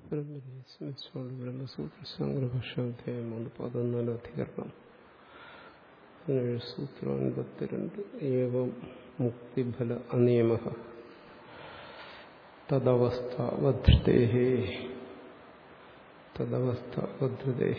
ബ്രഹ്മസ്വാമി ബ്രഹ്മസൂത്ര സംഗ്രഭാഷ്യാധ്യായം മൂന്ന് പതിനാല് അധികരണം പതിനേഴ് സൂത്രം അൻപത്തിരണ്ട് ഏവം മുക്തിഫല അനിയമ തദവസ്ഥാവധൃതേ തദവസ്ഥാവധൃതേ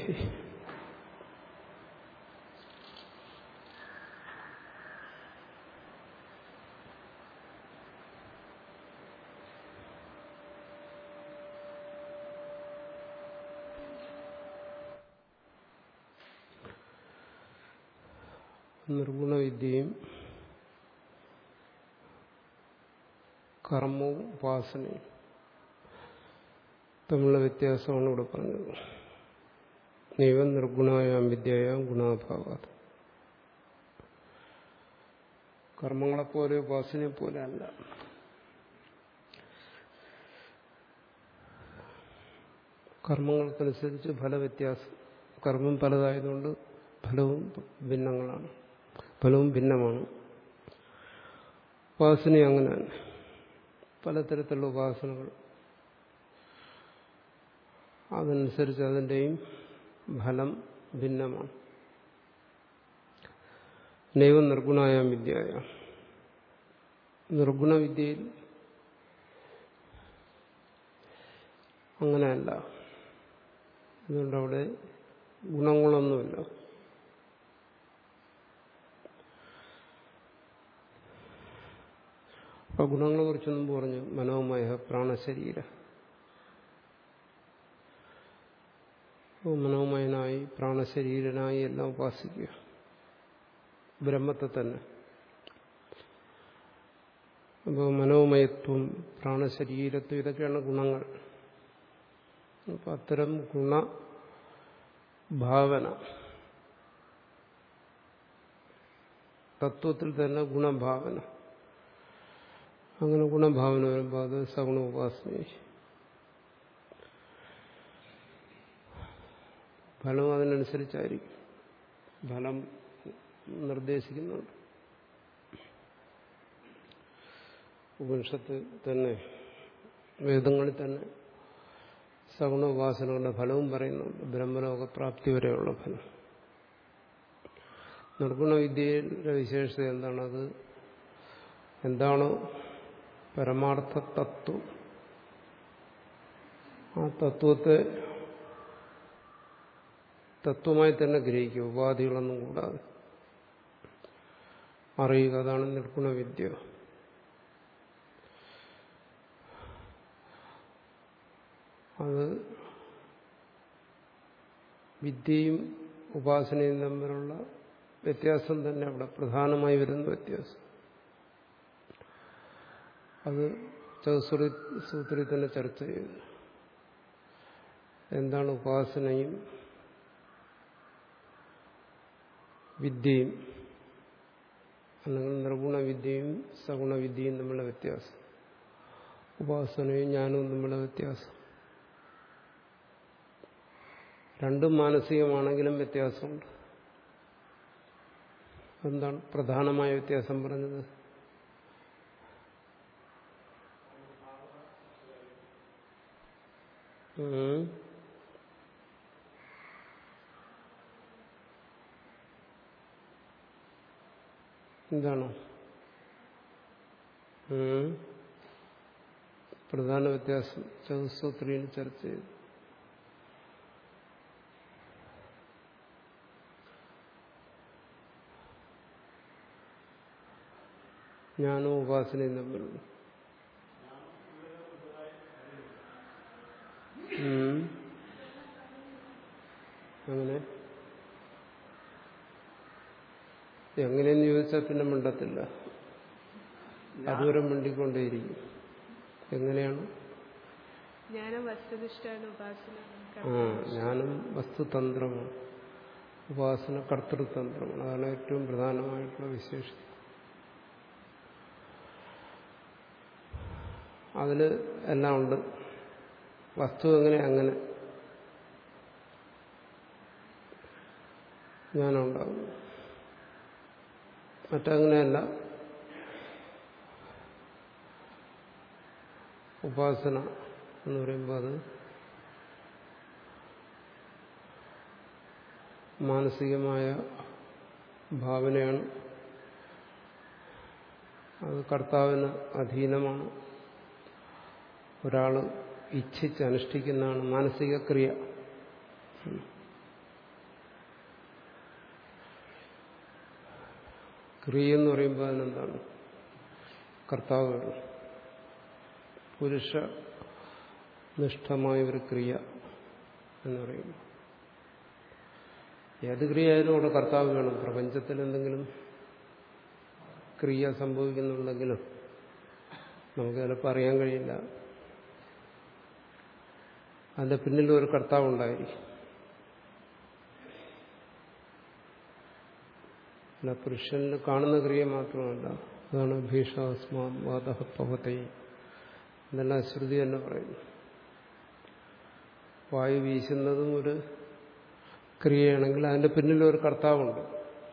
നിർഗുണവിദ്യയും കർമ്മവും ഉപാസനയും തമ്മിലുള്ള വ്യത്യാസമാണ് ഇവിടെ പറഞ്ഞത് നൈവം നിർഗുണായാം വിദ്യയാം ഗുണാഭാവാത് കർമ്മങ്ങളെപ്പോലെ ഉപാസനയെ പോലെ അല്ല കർമ്മങ്ങൾക്കനുസരിച്ച് ഫലവ്യത്യാസം കർമ്മം പലതായതുകൊണ്ട് ഫലവും ഭിന്നങ്ങളാണ് ഫലവും ഭിന്നമാണ് ഉപാസന അങ്ങനെ പലതരത്തിലുള്ള ഉപാസനകൾ അതനുസരിച്ച് അതിൻ്റെയും ഫലം ഭിന്നമാണ് നൈവം നിർഗുണായ വിദ്യയ നിർഗുണവിദ്യയിൽ അങ്ങനെയല്ല അതുകൊണ്ട് അവിടെ ഗുണങ്ങളൊന്നുമില്ല അപ്പൊ ഗുണങ്ങളെ കുറിച്ചൊന്നും പറഞ്ഞു മനോമയ പ്രാണശരീര മനോമയനായി പ്രാണശരീരനായി എല്ലാം ഉപാസിക്കുക ബ്രഹ്മത്തെ തന്നെ അപ്പോൾ മനോമയത്വം പ്രാണശരീരത്വം ഇതൊക്കെയാണ് ഗുണങ്ങൾ അപ്പം അത്തരം ഗുണഭാവന തത്വത്തിൽ തന്നെ ഗുണഭാവന അങ്ങനെ ഗുണഭാവന വരുമ്പോൾ അത് സഗുണ ഉപാസന ഫലം അതിനനുസരിച്ചായിരിക്കും ഫലം നിർദ്ദേശിക്കുന്നുണ്ട് ഉപനിഷത്ത് തന്നെ വേദങ്ങളിൽ തന്നെ സഗുണ ഉപാസനകളുടെ ഫലവും പറയുന്നുണ്ട് ബ്രഹ്മലോകപ്രാപ്തി വരെയുള്ള ഫലം നിർഗുണവിദ്യയുടെ വിശേഷത എന്താണ് അത് എന്താണോ പരമാർത്ഥ തത്വം ആ തത്വത്തെ തത്വമായി തന്നെ ഗ്രഹിക്കുക ഉപാധികളൊന്നും കൂടാതെ അറിയുക അതാണ് നിർഗുണവിദ്യ അത് വിദ്യയും ഉപാസനയും തമ്മിലുള്ള വ്യത്യാസം തന്നെ അവിടെ പ്രധാനമായി വരുന്ന വ്യത്യാസം അത് ചതുശ്രുതി സൂത്രിൽ തന്നെ ചർച്ച ചെയ്തു എന്താണ് ഉപാസനയും വിദ്യയും അല്ലെങ്കിൽ നിർഗുണവിദ്യയും സഗുണവിദ്യയും തമ്മിലുള്ള വ്യത്യാസം ഉപാസനയും ജ്ഞാനവും തമ്മിലുള്ള വ്യത്യാസം രണ്ടും മാനസികമാണെങ്കിലും വ്യത്യാസമുണ്ട് എന്താണ് പ്രധാനമായ വ്യത്യാസം പറഞ്ഞത് എന്താണ് പ്രധാന വ്യത്യാസം ചതുസ്സൂത്രിയിൽ ചർച്ച ചെയ്തു ജ്ഞാനവും ഉപാസനയും തമ്മിലുള്ള അങ്ങനെ എങ്ങനെയെന്ന് ചോദിച്ചാൽ പിന്നെ മിണ്ടത്തില്ല അതുവരെ മിണ്ടിക്കൊണ്ടേയിരിക്കും എങ്ങനെയാണ് ജ്ഞാനം വസ്തുനിഷ്ഠമാണ് ഉപാസന ആ ജ്ഞാനം വസ്തുതന്ത്രമാണ് ഉപാസന കർത്തൃതന്ത്രമാണ് അതാണ് ഏറ്റവും പ്രധാനമായിട്ടുള്ള വിശേഷം അതിൽ എല്ലാം ഉണ്ട് വസ്തു എങ്ങനെ അങ്ങനെ ജ്ഞാനമുണ്ടാകും മറ്റങ്ങനെയല്ല ഉപാസന എന്ന് പറയുമ്പോൾ അത് മാനസികമായ ഭാവനയാണ് അത് കർത്താവിന് അധീനമാണ് ഒരാൾ ഇച്ഛിച്ച് അനുഷ്ഠിക്കുന്നതാണ് മാനസിക ക്രിയ ക്രിയ എന്ന് പറയുമ്പോൾ അതിനെന്താണ് കർത്താവ് വേണം പുരുഷ നിഷ്ഠമായ ഒരു ക്രിയ എന്ന് പറയുന്നു ഏത് ക്രിയയായാലും അവിടെ കർത്താവ് വേണം പ്രപഞ്ചത്തിൽ എന്തെങ്കിലും ക്രിയ സംഭവിക്കുന്നുണ്ടെങ്കിലും നമുക്ക് ചിലപ്പോൾ അറിയാൻ കഴിയില്ല അതിന്റെ പിന്നിൽ ഒരു കർത്താവ് ഉണ്ടായിരിക്കും അല്ല പുരുഷനിൽ കാണുന്ന ക്രിയ മാത്രമല്ല അതാണ് ഭീഷാസ്മാദപവത്തെ എന്നെല്ലാം ശ്രുതി തന്നെ പറയുന്നു വായു വീശുന്നതും ഒരു ക്രിയയാണെങ്കിൽ അതിന്റെ പിന്നിൽ ഒരു കർത്താവുണ്ട്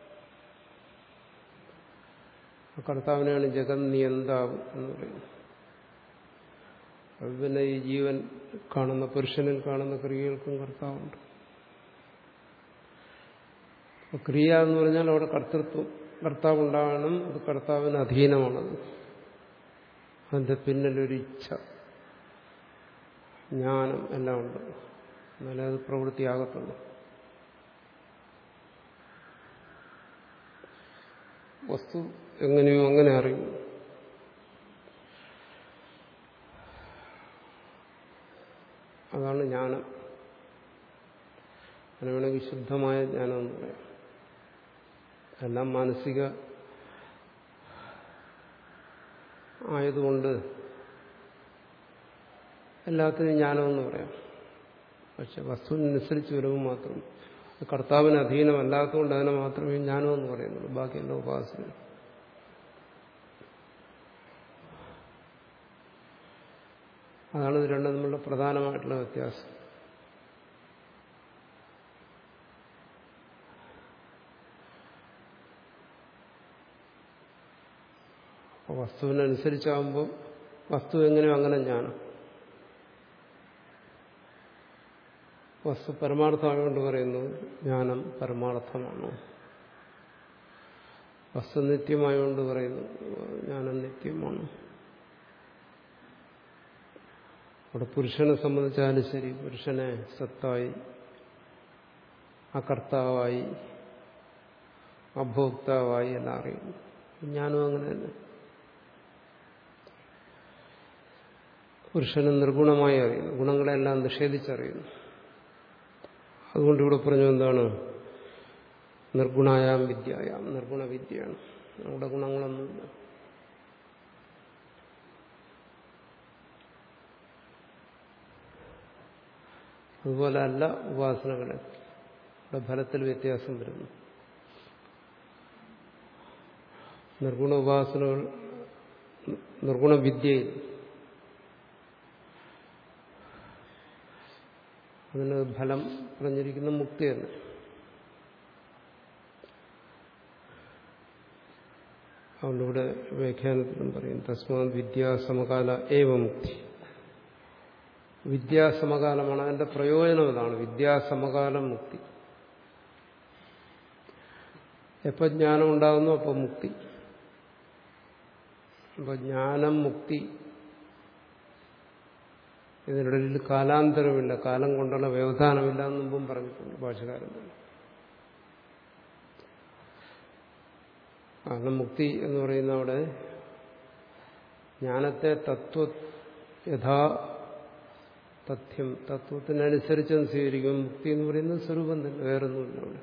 ആ കർത്താവിനെയാണ് ജഗൻ നിയന്താവ് എന്ന് പറയുന്നത് അത് പിന്നെ ഈ ജീവൻ കാണുന്ന പുരുഷനിൽ കാണുന്ന ക്രിയകൾക്കും കർത്താവുണ്ട് ക്രിയ എന്ന് പറഞ്ഞാൽ അവിടെ കർത്തൃത്വം കർത്താവ് ഉണ്ടാകണം അത് കർത്താവിന് അധീനമാണത് അതിന്റെ പിന്നിലൊരു ഇച്ഛ ജ്ഞാനം എല്ലാം ഉണ്ട് എന്നാലേ അത് പ്രവൃത്തിയാകത്തുള്ളൂ വസ്തു എങ്ങനെയോ അങ്ങനെ അറിയും അതാണ് ജ്ഞാനം അതിന് വേണമെങ്കിൽ ശുദ്ധമായ ജ്ഞാനം എന്ന് പറയാം എല്ലാം മാനസിക ആയതുകൊണ്ട് എല്ലാത്തിനും ജ്ഞാനമെന്ന് പറയാം പക്ഷെ വസ്തുവിനനുസരിച്ച് വരുമ്പോൾ മാത്രം കർത്താവിന് അധീനമല്ലാത്തതുകൊണ്ട് അതിനെ മാത്രമേ ജ്ഞാനമെന്ന് പറയുന്നുള്ളൂ ബാക്കിയെല്ലാം ഉപാസന അതാണ് ഇത് രണ്ടും തമ്മിലുള്ള പ്രധാനമായിട്ടുള്ള വ്യത്യാസം വസ്തുവിനനുസരിച്ചാകുമ്പോൾ വസ്തു എങ്ങനെയോ അങ്ങനെ ജ്ഞാനം വസ്തു പരമാർത്ഥമായതുകൊണ്ട് പറയുന്നു ജ്ഞാനം പരമാർത്ഥമാണോ വസ്തു നിത്യമായതുകൊണ്ട് പറയുന്നു ജ്ഞാനം നിത്യമാണ് അവിടെ പുരുഷനെ സംബന്ധിച്ചാലും ശരി പുരുഷനെ സത്തായി അകർത്താവായി അഭോക്താവായി എല്ലാം അറിയുന്നു ജ്ഞാനം അങ്ങനെ തന്നെ പുരുഷനെ നിർഗുണമായി അറിയുന്നു ഗുണങ്ങളെല്ലാം നിഷേധിച്ചറിയുന്നു അതുകൊണ്ട് ഇവിടെ പറഞ്ഞു എന്താണ് നിർഗുണായാം വിദ്യയാം നിർഗുണ വിദ്യയാണ് അവിടെ ഗുണങ്ങളൊന്നുമില്ല അതുപോലെ അല്ല ഉപാസനകളെ ഇവിടെ ഫലത്തിൽ വ്യത്യാസം വരുന്നു നിർഗുണ ഉപാസനകൾ നിർഗുണ വിദ്യയിൽ അതിന് ഫലം പറഞ്ഞിരിക്കുന്ന മുക്തി തന്നെ അതുകൊണ്ട് ഇവിടെ വ്യാഖ്യാനത്തിലും പറയും തസ്മാത് വിദ്യാസമകാല ഏവ മുക്തി വിദ്യാസമകാലമാണ് അതിന്റെ പ്രയോജനം ഇതാണ് വിദ്യാസമകാലം മുക്തി എപ്പോ ജ്ഞാനം ഉണ്ടാകുന്നു അപ്പോൾ മുക്തി അപ്പൊ ജ്ഞാനം മുക്തി ഇതിനിടയിൽ കാലാന്തരമില്ല കാലം കൊണ്ടുള്ള വ്യവധാനമില്ല എന്ന് മുമ്പും പറഞ്ഞിട്ടുണ്ട് ഭാഷകാരൻ കാരണം മുക്തി എന്ന് പറയുന്ന അവിടെ ജ്ഞാനത്തെ തത്വ യഥാ തഥ്യം തത്വത്തിനനുസരിച്ച് സ്വീകരിക്കും മുക്തി എന്ന് പറയുന്നത് സ്വരൂപം തന്നെ വേറൊന്നുമില്ല അവിടെ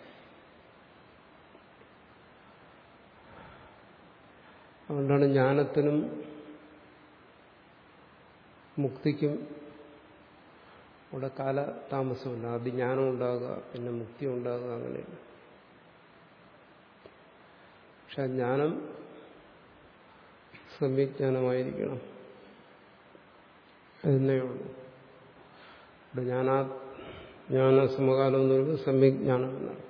അതുകൊണ്ടാണ് ജ്ഞാനത്തിനും മുക്തിക്കും അവിടെ കാല താമസമില്ല ആദ്യം ജ്ഞാനം ഉണ്ടാകുക പിന്നെ മുക്തി ഉണ്ടാകുക അങ്ങനെയില്ല പക്ഷെ ജ്ഞാനം സമ്യജ്ഞാനമായിരിക്കണം എന്നേ ഉള്ളൂ ഇവിടെ ജ്ഞാനാ ജ്ഞാന സമകാലം എന്ന് പറയുമ്പോൾ സമ്യജ്ഞാനം എന്നാണ്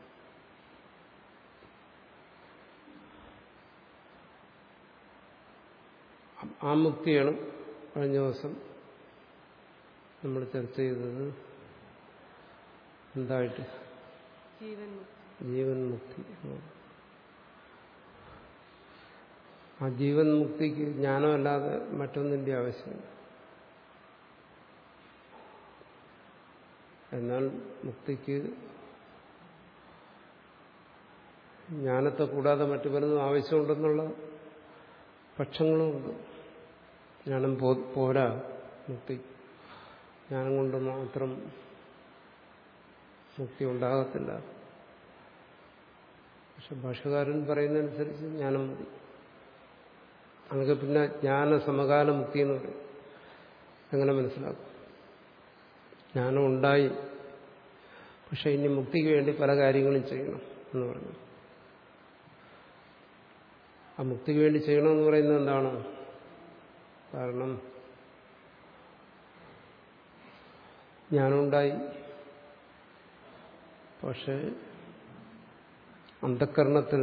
ആ മുക്തിയാണ് കഴിഞ്ഞ ദിവസം നമ്മൾ ചർച്ച ചെയ്തത് എന്തായിട്ട് ജീവൻ മുക്തി ജീവൻ മുക്തി എന്ന് പറയും. ആ ജീവൻ മുക്തിക്ക് ജ്ഞാനമല്ലാതെ മറ്റൊന്നിന്റെ ആവശ്യമില്ല എന്നാൽ മുക്തിക്ക് ജ്ഞാനത്തെ കൂടാതെ മറ്റു പലതും ആവശ്യമുണ്ടെന്നുള്ള പക്ഷങ്ങളുമുണ്ട് ജ്ഞാനം പോ- പോരാ മുക്തി ജ്ഞാനം കൊണ്ട് മാത്രം മുക്തി ഉണ്ടാകത്തില്ല പക്ഷെ ഭാഷകാരൻ പറയുന്നതനുസരിച്ച് ജ്ഞാനം മതി അതൊക്കെ പിന്നെ ജ്ഞാന സമകാല മുക്തി എന്ന് പറയും എങ്ങനെ മനസ്സിലാക്കും ജ്ഞാനം ഉണ്ടായി പക്ഷെ ഇനി മുക്തിക്ക് വേണ്ടി പല കാര്യങ്ങളും ചെയ്യണം എന്ന് പറഞ്ഞു ആ മുക്തിക്ക് വേണ്ടി ചെയ്യണമെന്ന് പറയുന്നത് എന്താണ് കാരണം ജ്ഞാനമുണ്ടായി പക്ഷേ അന്ധക്കരണത്തിൽ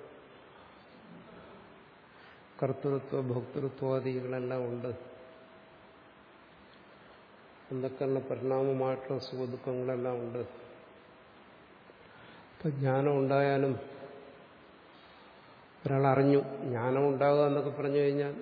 കർത്തൃത്വ ഭോക്തൃത്വാദികളെല്ലാം ഉണ്ട് അന്ധക്കരണ പരിണാമമായിട്ടുള്ള സുഖദുഃഖങ്ങളെല്ലാം ഉണ്ട് ഇപ്പൊ ജ്ഞാനം ഉണ്ടായാലും ഒരാൾ അറിഞ്ഞു ജ്ഞാനം ഉണ്ടാകുക എന്നൊക്കെ പറഞ്ഞു കഴിഞ്ഞാൽ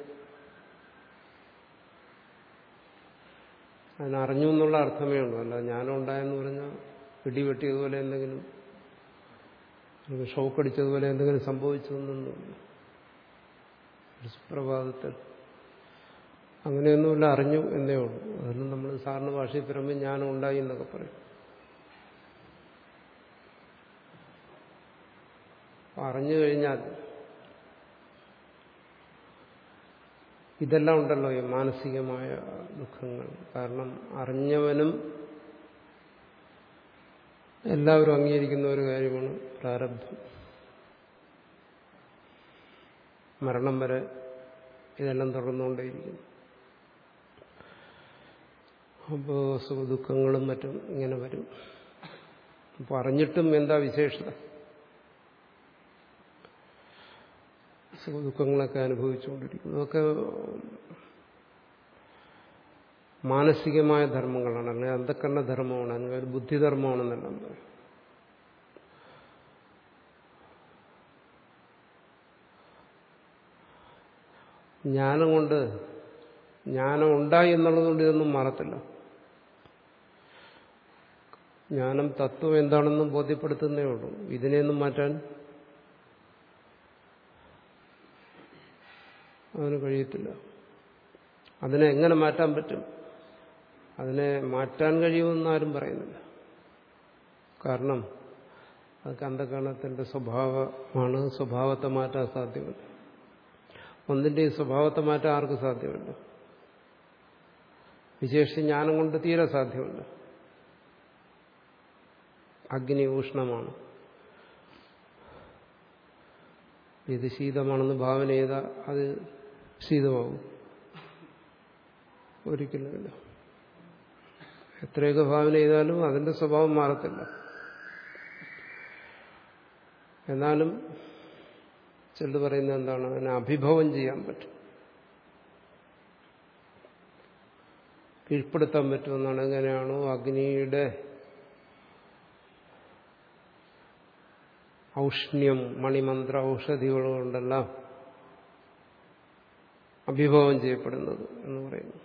അതിനറിഞ്ഞു എന്നുള്ള അർത്ഥമേ ഉള്ളൂ അല്ല ജ്ഞാനം ഉണ്ടായെന്ന് പറഞ്ഞാൽ പിടിവെട്ടിയതുപോലെ എന്തെങ്കിലും അല്ലെങ്കിൽ ഷോക്ക് അടിച്ചതുപോലെ എന്തെങ്കിലും സംഭവിച്ചതെന്നൊന്നുമില്ല ഒരു സുപ്രഭാതത്തിൽ അങ്ങനെയൊന്നുമില്ല അറിഞ്ഞു എന്നേ ഉള്ളൂ അതൊന്നും നമ്മൾ സാറിന് ഭാഷയിൽ പറയുമ്പോൾ ജ്ഞാനം ഉണ്ടായി എന്നൊക്കെ പറയും അപ്പൊ അറിഞ്ഞു കഴിഞ്ഞാൽ ഇതെല്ലാം ഉണ്ടല്ലോ ഈ മാനസികമായ ദുഃഖങ്ങൾ കാരണം അറിഞ്ഞവനും എല്ലാവരും അംഗീകരിക്കുന്ന ഒരു കാര്യമാണ് പ്രാരബ്ധം മരണം വരെ ഇതെല്ലാം തുടർന്നുകൊണ്ടേയിരിക്കുന്നു അപ്പോൾ സുഖദുഃഖങ്ങളും മറ്റും ഇങ്ങനെ വരും അപ്പോൾ അറിഞ്ഞിട്ടും എന്താ വിശേഷത സുഖദുഃഖങ്ങളൊക്കെ അനുഭവിച്ചുകൊണ്ടിരിക്കുന്നു അതൊക്കെ മാനസികമായ ധർമ്മങ്ങളാണ് അല്ലെങ്കിൽ അന്ധക്കരണ ധർമ്മമാണ് അല്ലെങ്കിൽ ഒരു ബുദ്ധിധർമ്മമാണെന്നെല്ലാം പറയും ജ്ഞാനം കൊണ്ട് ജ്ഞാനം ഉണ്ടായി എന്നുള്ളതുകൊണ്ട് ഇതൊന്നും മാറത്തില്ല ജ്ഞാനം തത്വം എന്താണെന്നും ബോധ്യപ്പെടുത്തുന്നേ ഉള്ളൂ ഇതിനെയൊന്നും മാറ്റാൻ അതിന് കഴിയത്തില്ല അതിനെ എങ്ങനെ മാറ്റാൻ പറ്റും അതിനെ മാറ്റാൻ കഴിയുമെന്ന് ആരും പറയുന്നില്ല കാരണം അതൊക്കെ അന്ധകരണത്തിന്റെ സ്വഭാവമാണ് സ്വഭാവത്തെ മാറ്റാൻ സാധ്യമല്ല ഒന്നിന്റെയും സ്വഭാവത്തെ മാറ്റാൻ ആർക്കും സാധ്യമല്ല വിശേഷിച്ച് ജ്ഞാനം കൊണ്ട് തീരെ സാധ്യമല്ല അഗ്നി ഊഷ്ണമാണ് ഇത് ശീതമാണെന്ന് ഭാവന ചെയ്താൽ അത് ശീതമാവും ഒരിക്കലുമില്ല എത്രയൊക്കെ ഭാവന ചെയ്താലും അതിന്റെ സ്വഭാവം മാറത്തില്ല എന്നാലും ചിലത് പറയുന്നത് എന്താണ് അതിനെ അഭിഭവം ചെയ്യാൻ പറ്റും കീഴ്പ്പെടുത്താൻ പറ്റുമെന്നാണ് എങ്ങനെയാണോ അഗ്നിയുടെ ഔഷ്ണ്യം മണിമന്ത്ര ഔഷധികൾ കൊണ്ടെല്ലാം അഭിഭവം ചെയ്യപ്പെടുന്നത് എന്ന് പറയുന്നു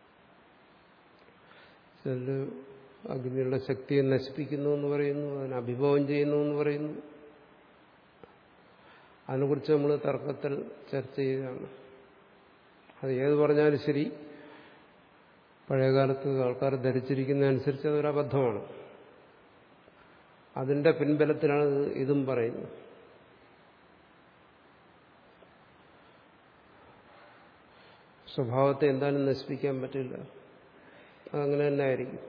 ചില അഗ്നിയുടെ ശക്തിയെ നശിപ്പിക്കുന്നു എന്ന് പറയുന്നു അതിനെ അഭിഭവം ചെയ്യുന്നു എന്ന് പറയുന്നു അതിനെക്കുറിച്ച് നമ്മൾ തർക്കത്തിൽ ചർച്ച ചെയ്തതാണ് അത് ഏത് പറഞ്ഞാലും ശരി പഴയകാലത്ത് ആൾക്കാർ ധരിച്ചിരിക്കുന്നതനുസരിച്ച് അതൊരു അബദ്ധമാണ് അതിന്റെ പിൻബലത്തിലാണ് ഇതും പറയുന്നത് സ്വഭാവത്തെ എന്തായാലും നശിപ്പിക്കാൻ പറ്റില്ല അതങ്ങനെ തന്നെ ആയിരിക്കും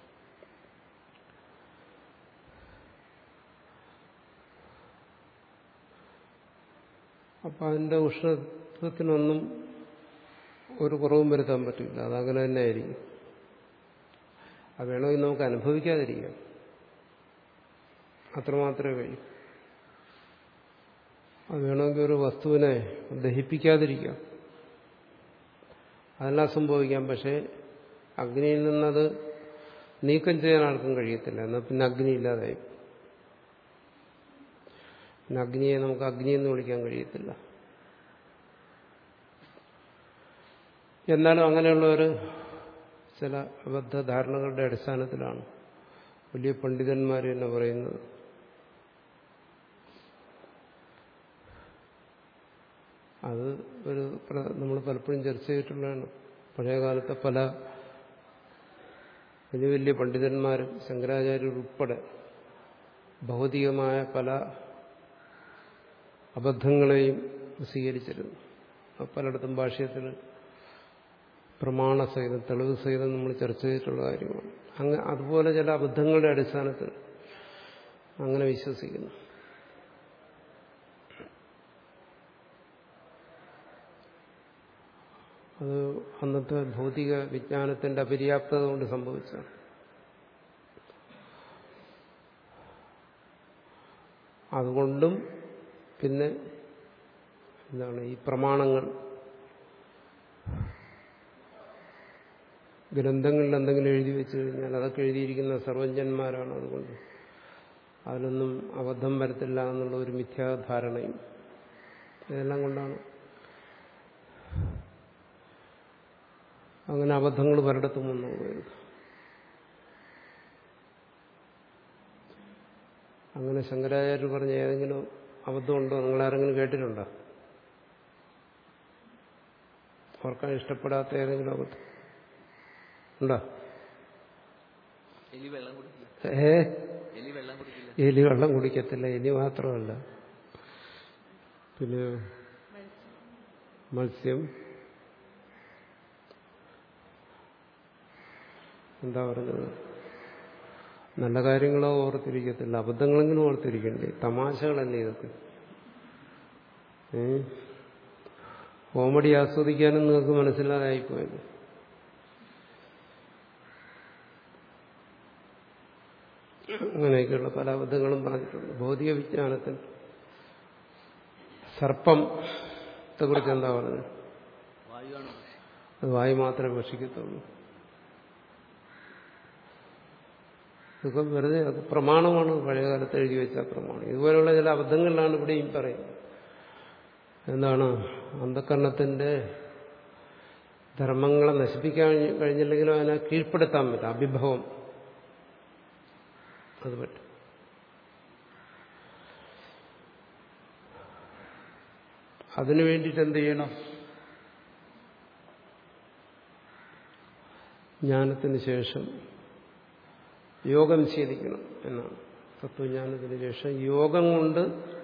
അപ്പം അതിന്റെ ഉഷ്ണത്വത്തിനൊന്നും ഒരു കുറവും വരുത്താൻ പറ്റില്ല അതങ്ങനെ തന്നെ ആയിരിക്കും അത് വേണമെങ്കിൽ നമുക്ക് അനുഭവിക്കാതിരിക്കാം അത്രമാത്രമേ കഴിയൂ അത് വേണമെങ്കിൽ ഒരു വസ്തുവിനെ ദഹിപ്പിക്കാതിരിക്കാം അതെല്ലാം സംഭവിക്കാം പക്ഷേ അഗ്നിയിൽ നിന്നത് നീക്കം ചെയ്യാൻ ആർക്കും കഴിയത്തില്ല എന്നാൽ പിന്നെ അഗ്നി ഇല്ലാതായി പിന്നെ അഗ്നിയെ നമുക്ക് അഗ്നി എന്ന് വിളിക്കാൻ കഴിയത്തില്ല എന്നാലും അങ്ങനെയുള്ള ഒരു ചില അബദ്ധധാരണകളുടെ അടിസ്ഥാനത്തിലാണ് വലിയ പണ്ഡിതന്മാർ തന്നെ പറയുന്നത് അത് ഒരു നമ്മൾ പലപ്പോഴും ചർച്ച ചെയ്തിട്ടുള്ളതാണ് പഴയകാലത്തെ പല വലിയ വലിയ പണ്ഡിതന്മാരും ശങ്കരാചാര്യർ ഉൾപ്പെടെ ഭൗതികമായ പല അബദ്ധങ്ങളെയും സ്വീകരിച്ചിരുന്നു പലയിടത്തും ഭാഷ്യത്തിൽ പ്രമാണസഹിതം തെളിവ് സഹിതം നമ്മൾ ചർച്ച ചെയ്തിട്ടുള്ള കാര്യമാണ് അങ്ങ് അതുപോലെ ചില അബദ്ധങ്ങളുടെ അടിസ്ഥാനത്തിൽ അങ്ങനെ വിശ്വസിക്കുന്നു അത് അന്നത്തെ ഭൗതിക വിജ്ഞാനത്തിന്റെ അപര്യാപ്തത കൊണ്ട് സംഭവിച്ചതാണ് അതുകൊണ്ടും പിന്നെ എന്താണ് ഈ പ്രമാണങ്ങൾ ഗ്രന്ഥങ്ങളിൽ എന്തെങ്കിലും എഴുതി വെച്ചു കഴിഞ്ഞാൽ അതൊക്കെ എഴുതിയിരിക്കുന്ന സർവജ്ഞന്മാരാണ് അതുകൊണ്ട് അതിലൊന്നും അബദ്ധം വരത്തില്ല എന്നുള്ള ഒരു മിഥ്യാധാരണയും ഇതെല്ലാം കൊണ്ടാണ് അങ്ങനെ അബദ്ധങ്ങൾ പലയിടത്തും വന്നു പോയത് അങ്ങനെ ശങ്കരാചാര്യർ പറഞ്ഞ ഏതെങ്കിലും അബദ്ധമുണ്ടോ നിങ്ങളാരെങ്കിലും കേട്ടിട്ടുണ്ടോ ഓർക്കാൻ ഇഷ്ടപ്പെടാത്ത ഏതെങ്കിലും അബദ്ധം ഉണ്ടോ എലി വെള്ളം കുടിക്കില്ല ഏ എലി വെള്ളം കുടിക്കില്ല എലി വെള്ളം കുടിക്കത്തില്ല എലി മാത്രമല്ല പിന്നെ മത്സ്യം എന്താ പറഞ്ഞത് നല്ല കാര്യങ്ങളോ ഓർത്തിരിക്കത്തില്ല അബദ്ധങ്ങളെങ്കിലും ഓർത്തിരിക്കണ്ടേ തമാശകളല്ലേ ഇതൊക്കെ ഏ കോമഡി ആസ്വദിക്കാനും നിങ്ങൾക്ക് മനസ്സിലാതായിപ്പോയത് അങ്ങനെയൊക്കെയുള്ള പല അബദ്ധങ്ങളും പറഞ്ഞിട്ടുണ്ട് ഭൗതിക വിജ്ഞാനത്തിൽ സർപ്പത്തെ കുറിച്ച് എന്താ പറഞ്ഞത് വായുവാണ് അത് വായു മാത്രമേ ഭക്ഷിക്കത്തുള്ളൂ ഇതൊക്കെ വെറുതെ അത് പ്രമാണമാണ് പഴയകാലത്ത് എഴുതി വെച്ച പ്രമാണം ഇതുപോലെയുള്ള ചില അബദ്ധങ്ങളിലാണ് ഇവിടെയും പറയുന്നത് എന്താണ് അന്ധകരണത്തിന്റെ ധർമ്മങ്ങളെ നശിപ്പിക്കാൻ കഴിഞ്ഞില്ലെങ്കിലും അതിനെ കീഴ്പ്പെടുത്താൻ പറ്റും അഭിഭവം അത് പറ്റും അതിനു വേണ്ടിയിട്ട് എന്ത് ചെയ്യണം ജ്ഞാനത്തിന് ശേഷം യോഗം ശീലിക്കണം എന്നാണ് തത്വജ്ഞാനത്തിന് ശേഷം യോഗം കൊണ്ട്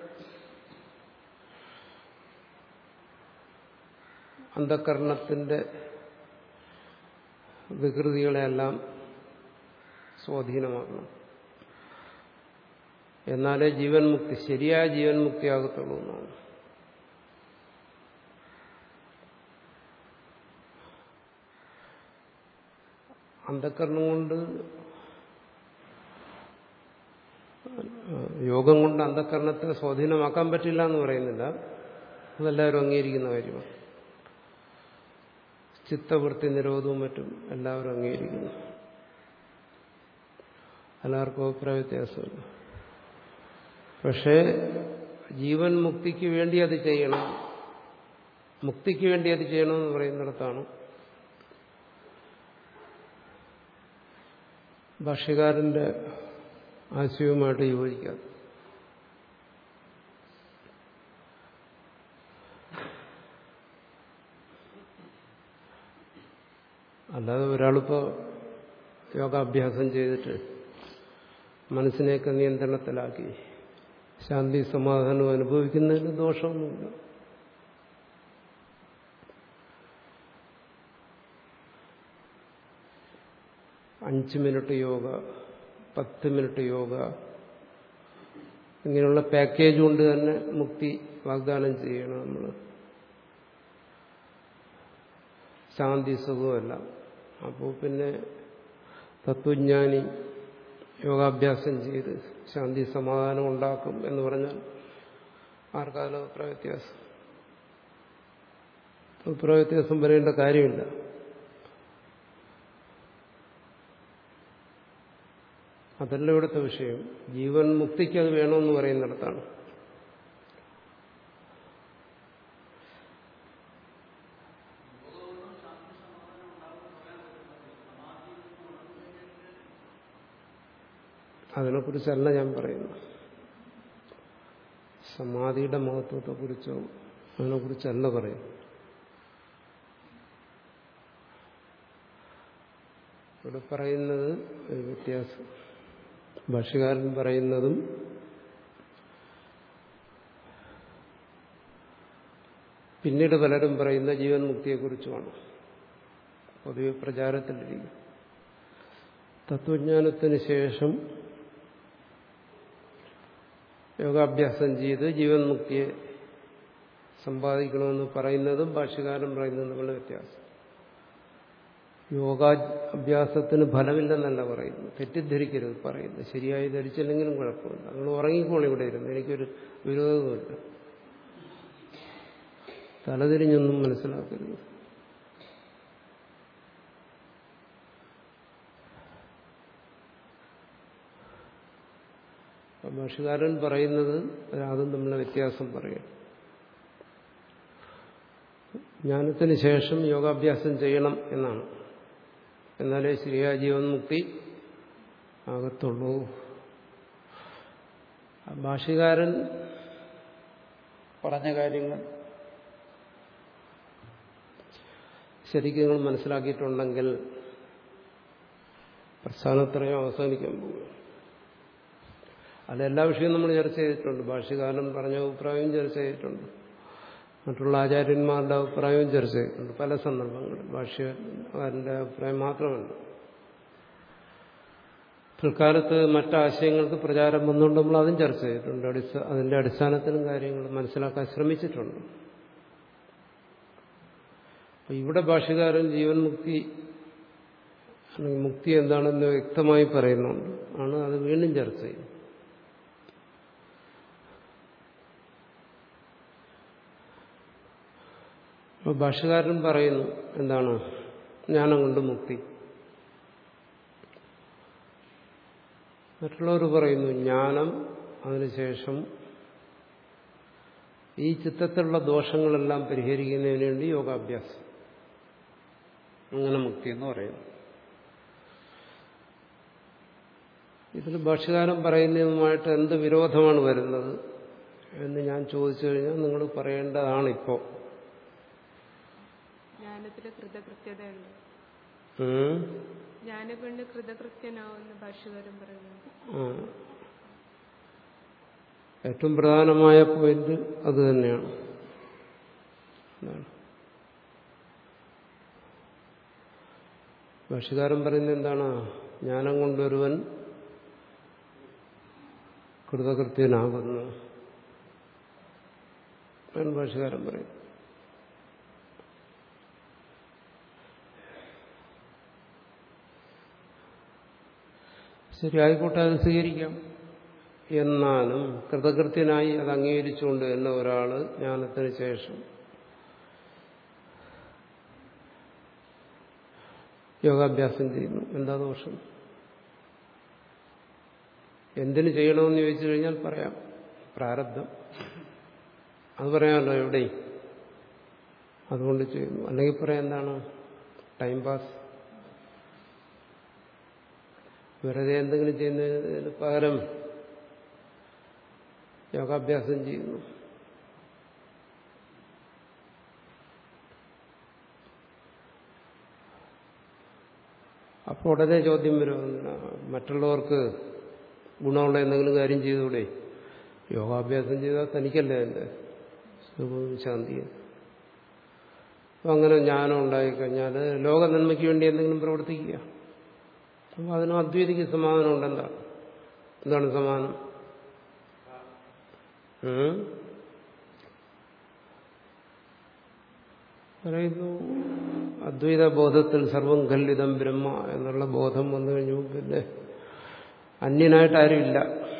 അന്ധകരണത്തിന്റെ വികൃതികളെല്ലാം സ്വാധീനമാക്കണം എന്നാലേ ജീവൻ മുക്തി ശരിയായ ജീവൻ മുക്തിയാകത്തുള്ളൂ എന്നാണ് അന്ധകരണം കൊണ്ട് യോഗം കൊണ്ട് അന്ധകരണത്തെ സ്വാധീനമാക്കാൻ പറ്റില്ല എന്ന് പറയുന്നില്ല അതെല്ലാവരും അംഗീകരിക്കുന്ന കാര്യമാണ് ചിത്തവൃത്തി നിരോധവും മറ്റും എല്ലാവരും അംഗീകരിക്കുന്നു എല്ലാവർക്കും അഭിപ്രായ വ്യത്യാസമില്ല പക്ഷേ ജീവൻ മുക്തിക്ക് വേണ്ടി അത് ചെയ്യണം മുക്തിക്ക് വേണ്ടി അത് ചെയ്യണമെന്ന് പറയുന്നിടത്താണ് ഭാഷ്യകാരന്റെ ആശയവുമായിട്ട് യോജിക്കാതെ അല്ലാതെ ഒരാളിപ്പോ യോഗാഭ്യാസം ചെയ്തിട്ട് മനസ്സിനെയൊക്കെ നിയന്ത്രണത്തിലാക്കി ശാന്തി സമാധാനവും അനുഭവിക്കുന്നതിന് ദോഷമൊന്നുമില്ല അഞ്ച് മിനിറ്റ് യോഗ പത്ത് മിനിറ്റ് യോഗ ഇങ്ങനെയുള്ള പാക്കേജ് കൊണ്ട് തന്നെ മുക്തി വാഗ്ദാനം ചെയ്യണം നമ്മൾ ശാന്തി സുഖമല്ല അപ്പോൾ പിന്നെ തത്വജ്ഞാനി യോഗാഭ്യാസം ചെയ്ത് ശാന്തി സമാധാനം ഉണ്ടാക്കും എന്ന് പറഞ്ഞാൽ ആർക്കാലും അഭിപ്രായ വ്യത്യാസം അഭിപ്രായ വ്യത്യാസം വരേണ്ട കാര്യമില്ല അതല്ല ഇവിടുത്തെ വിഷയം ജീവൻ മുക്തിക്ക് അത് വേണമെന്ന് പറയുന്നിടത്താണ് അതിനെക്കുറിച്ചല്ല ഞാൻ പറയുന്നു സമാധിയുടെ മഹത്വത്തെക്കുറിച്ചോ അതിനെക്കുറിച്ചല്ല പറയും ഇവിടെ പറയുന്നത് ഒരു വ്യത്യാസം ഭാഷ്യകാരൻ പറയുന്നതും പിന്നീട് പലരും പറയുന്ന ജീവൻ മുക്തിയെക്കുറിച്ചുമാണ് പൊതുവെ പ്രചാരത്തിലിരിക്കും തത്വജ്ഞാനത്തിന് ശേഷം യോഗാഭ്യാസം ചെയ്ത് ജീവൻ മുക്തിയെ സമ്പാദിക്കണമെന്ന് പറയുന്നതും ഭാഷ്യകാരൻ പറയുന്നതും തമ്മിലുള്ള വ്യത്യാസം യോഗാഭ്യാസത്തിന് ഫലമില്ലെന്നല്ല പറയുന്നു തെറ്റിദ്ധരിക്കരുത് പറയുന്നത് ശരിയായി ധരിച്ചില്ലെങ്കിലും കുഴപ്പമില്ല നിങ്ങൾ ഉറങ്ങിക്കോളും ഇവിടെ ഇരുന്ന് എനിക്കൊരു വിരോധവുമില്ല തലതിരിഞ്ഞൊന്നും മനസ്സിലാക്കരുത് ഭാഷകാരൻ പറയുന്നത് അതും തമ്മിലുള്ള വ്യത്യാസം പറയും ജ്ഞാനത്തിന് ശേഷം യോഗാഭ്യാസം ചെയ്യണം എന്നാണ് എന്നാലേ ശരിയായ ജീവൻ മുക്തി ആകത്തുള്ളൂ ഭാഷകാരൻ പറഞ്ഞ കാര്യങ്ങൾ ശരിക്കും നിങ്ങൾ മനസ്സിലാക്കിയിട്ടുണ്ടെങ്കിൽ പ്രസ്ഥാനത്രയം അവസാനിക്കാൻ പോകും അതെല്ലാ വിഷയവും നമ്മൾ ചർച്ച ചെയ്തിട്ടുണ്ട് ഭാഷ്യകാരൻ പറഞ്ഞ അഭിപ്രായവും ചർച്ച ചെയ്തിട്ടുണ്ട് മറ്റുള്ള ആചാര്യന്മാരുടെ അഭിപ്രായവും ചർച്ച ചെയ്തിട്ടുണ്ട് പല സന്ദർഭങ്ങളിൽ ഭാഷ്യകാരന്റെ അഭിപ്രായം മാത്രമല്ല പിൽക്കാലത്ത് മറ്റാശയങ്ങൾക്ക് പ്രചാരം വന്നുകൊണ്ട് നമ്മൾ അതും ചർച്ച ചെയ്തിട്ടുണ്ട് അടിസ്ഥ അതിന്റെ അടിസ്ഥാനത്തിലും കാര്യങ്ങൾ മനസ്സിലാക്കാൻ ശ്രമിച്ചിട്ടുണ്ട് അപ്പൊ ഇവിടെ ഭാഷ്യകാരൻ ജീവൻ മുക്തി അല്ലെങ്കിൽ മുക്തി എന്താണെന്ന് വ്യക്തമായി പറയുന്നുണ്ട് ആണ് അത് വീണ്ടും ചർച്ച ചെയ്യുന്നത് അപ്പോൾ ഭാഷകാരൻ പറയുന്നു എന്താണ് ജ്ഞാനം കൊണ്ട് മുക്തി മറ്റുള്ളവർ പറയുന്നു ജ്ഞാനം അതിനുശേഷം ഈ ചിത്തത്തിലുള്ള ദോഷങ്ങളെല്ലാം പരിഹരിക്കുന്നതിന് വേണ്ടി യോഗാഭ്യാസം അങ്ങനെ മുക്തി എന്ന് പറയുന്നു ഇതിൽ ഭാഷകാരൻ പറയുന്നതുമായിട്ട് എന്ത് വിരോധമാണ് വരുന്നത് എന്ന് ഞാൻ ചോദിച്ചു കഴിഞ്ഞാൽ നിങ്ങൾ പറയേണ്ടതാണ് ഇപ്പോൾ ജ്ഞാനത്തില് കൃതകൃത്യതയുണ്ട് ഉം. ജ്ഞാനം കൊണ്ട് കൃതകൃത്യനാവുന്ന ഭാഷകാരൻ പറയുന്നത് ആ. ഏറ്റവും പ്രധാനമായ പോയിന്റ് അത് തന്നെയാണ് എന്താണ് ഭാഷകാരൻ പറയുന്നത് എന്താണ് ജ്ഞാനം കൊണ്ടൊരുവൻ കൃതകൃത്യനാകുന്നു ആണ് ഭാഷകാരൻ പറയും ശരി ആയിക്കോട്ടെ അത് സ്വീകരിക്കാം എന്നാലും കൃതകൃത്യനായി അത് അംഗീകരിച്ചുകൊണ്ട് തന്നെ ഒരാള് ജ്ഞാനത്തിന് ശേഷം യോഗാഭ്യാസം ചെയ്യുന്നു എന്താ ദോഷം എന്തിനു ചെയ്യണമെന്ന് ചോദിച്ചു കഴിഞ്ഞാൽ പറയാം പ്രാരബ്ധം അത് പറയാമല്ലോ എവിടെയും അതുകൊണ്ട് ചെയ്യുന്നു അല്ലെങ്കിൽ പറയാം എന്താണ് ടൈം പാസ് വെറുതെ എന്തെങ്കിലും ചെയ്യുന്നതിന് പകരം യോഗാഭ്യാസം ചെയ്യുന്നു അപ്പോൾ ഉടനെ ചോദ്യം വരും മറ്റുള്ളവർക്ക് ഗുണമുള്ള എന്തെങ്കിലും കാര്യം ചെയ്തുകൂടെ യോഗാഭ്യാസം ചെയ്താൽ തനിക്കല്ലേ എൻ്റെ സുഖവും ശാന്തിയും അപ്പം അങ്ങനെ ജ്ഞാനം ഉണ്ടായിക്കഴിഞ്ഞാൽ ലോക നന്മയ്ക്ക് വേണ്ടി എന്തെങ്കിലും പ്രവർത്തിക്കുക അപ്പം അതിന് അദ്വൈതിക്ക് സമാധാനം ഉണ്ടെന്താ എന്താണ് സമാധാനം ഉം? പറയുന്നു അദ്വൈത ബോധത്തിൽ സർവം കല്ലിതം ബ്രഹ്മ എന്നുള്ള ബോധം വന്നു കഴിഞ്ഞു പിന്നെ അന്യനായിട്ട് ആരുമില്ല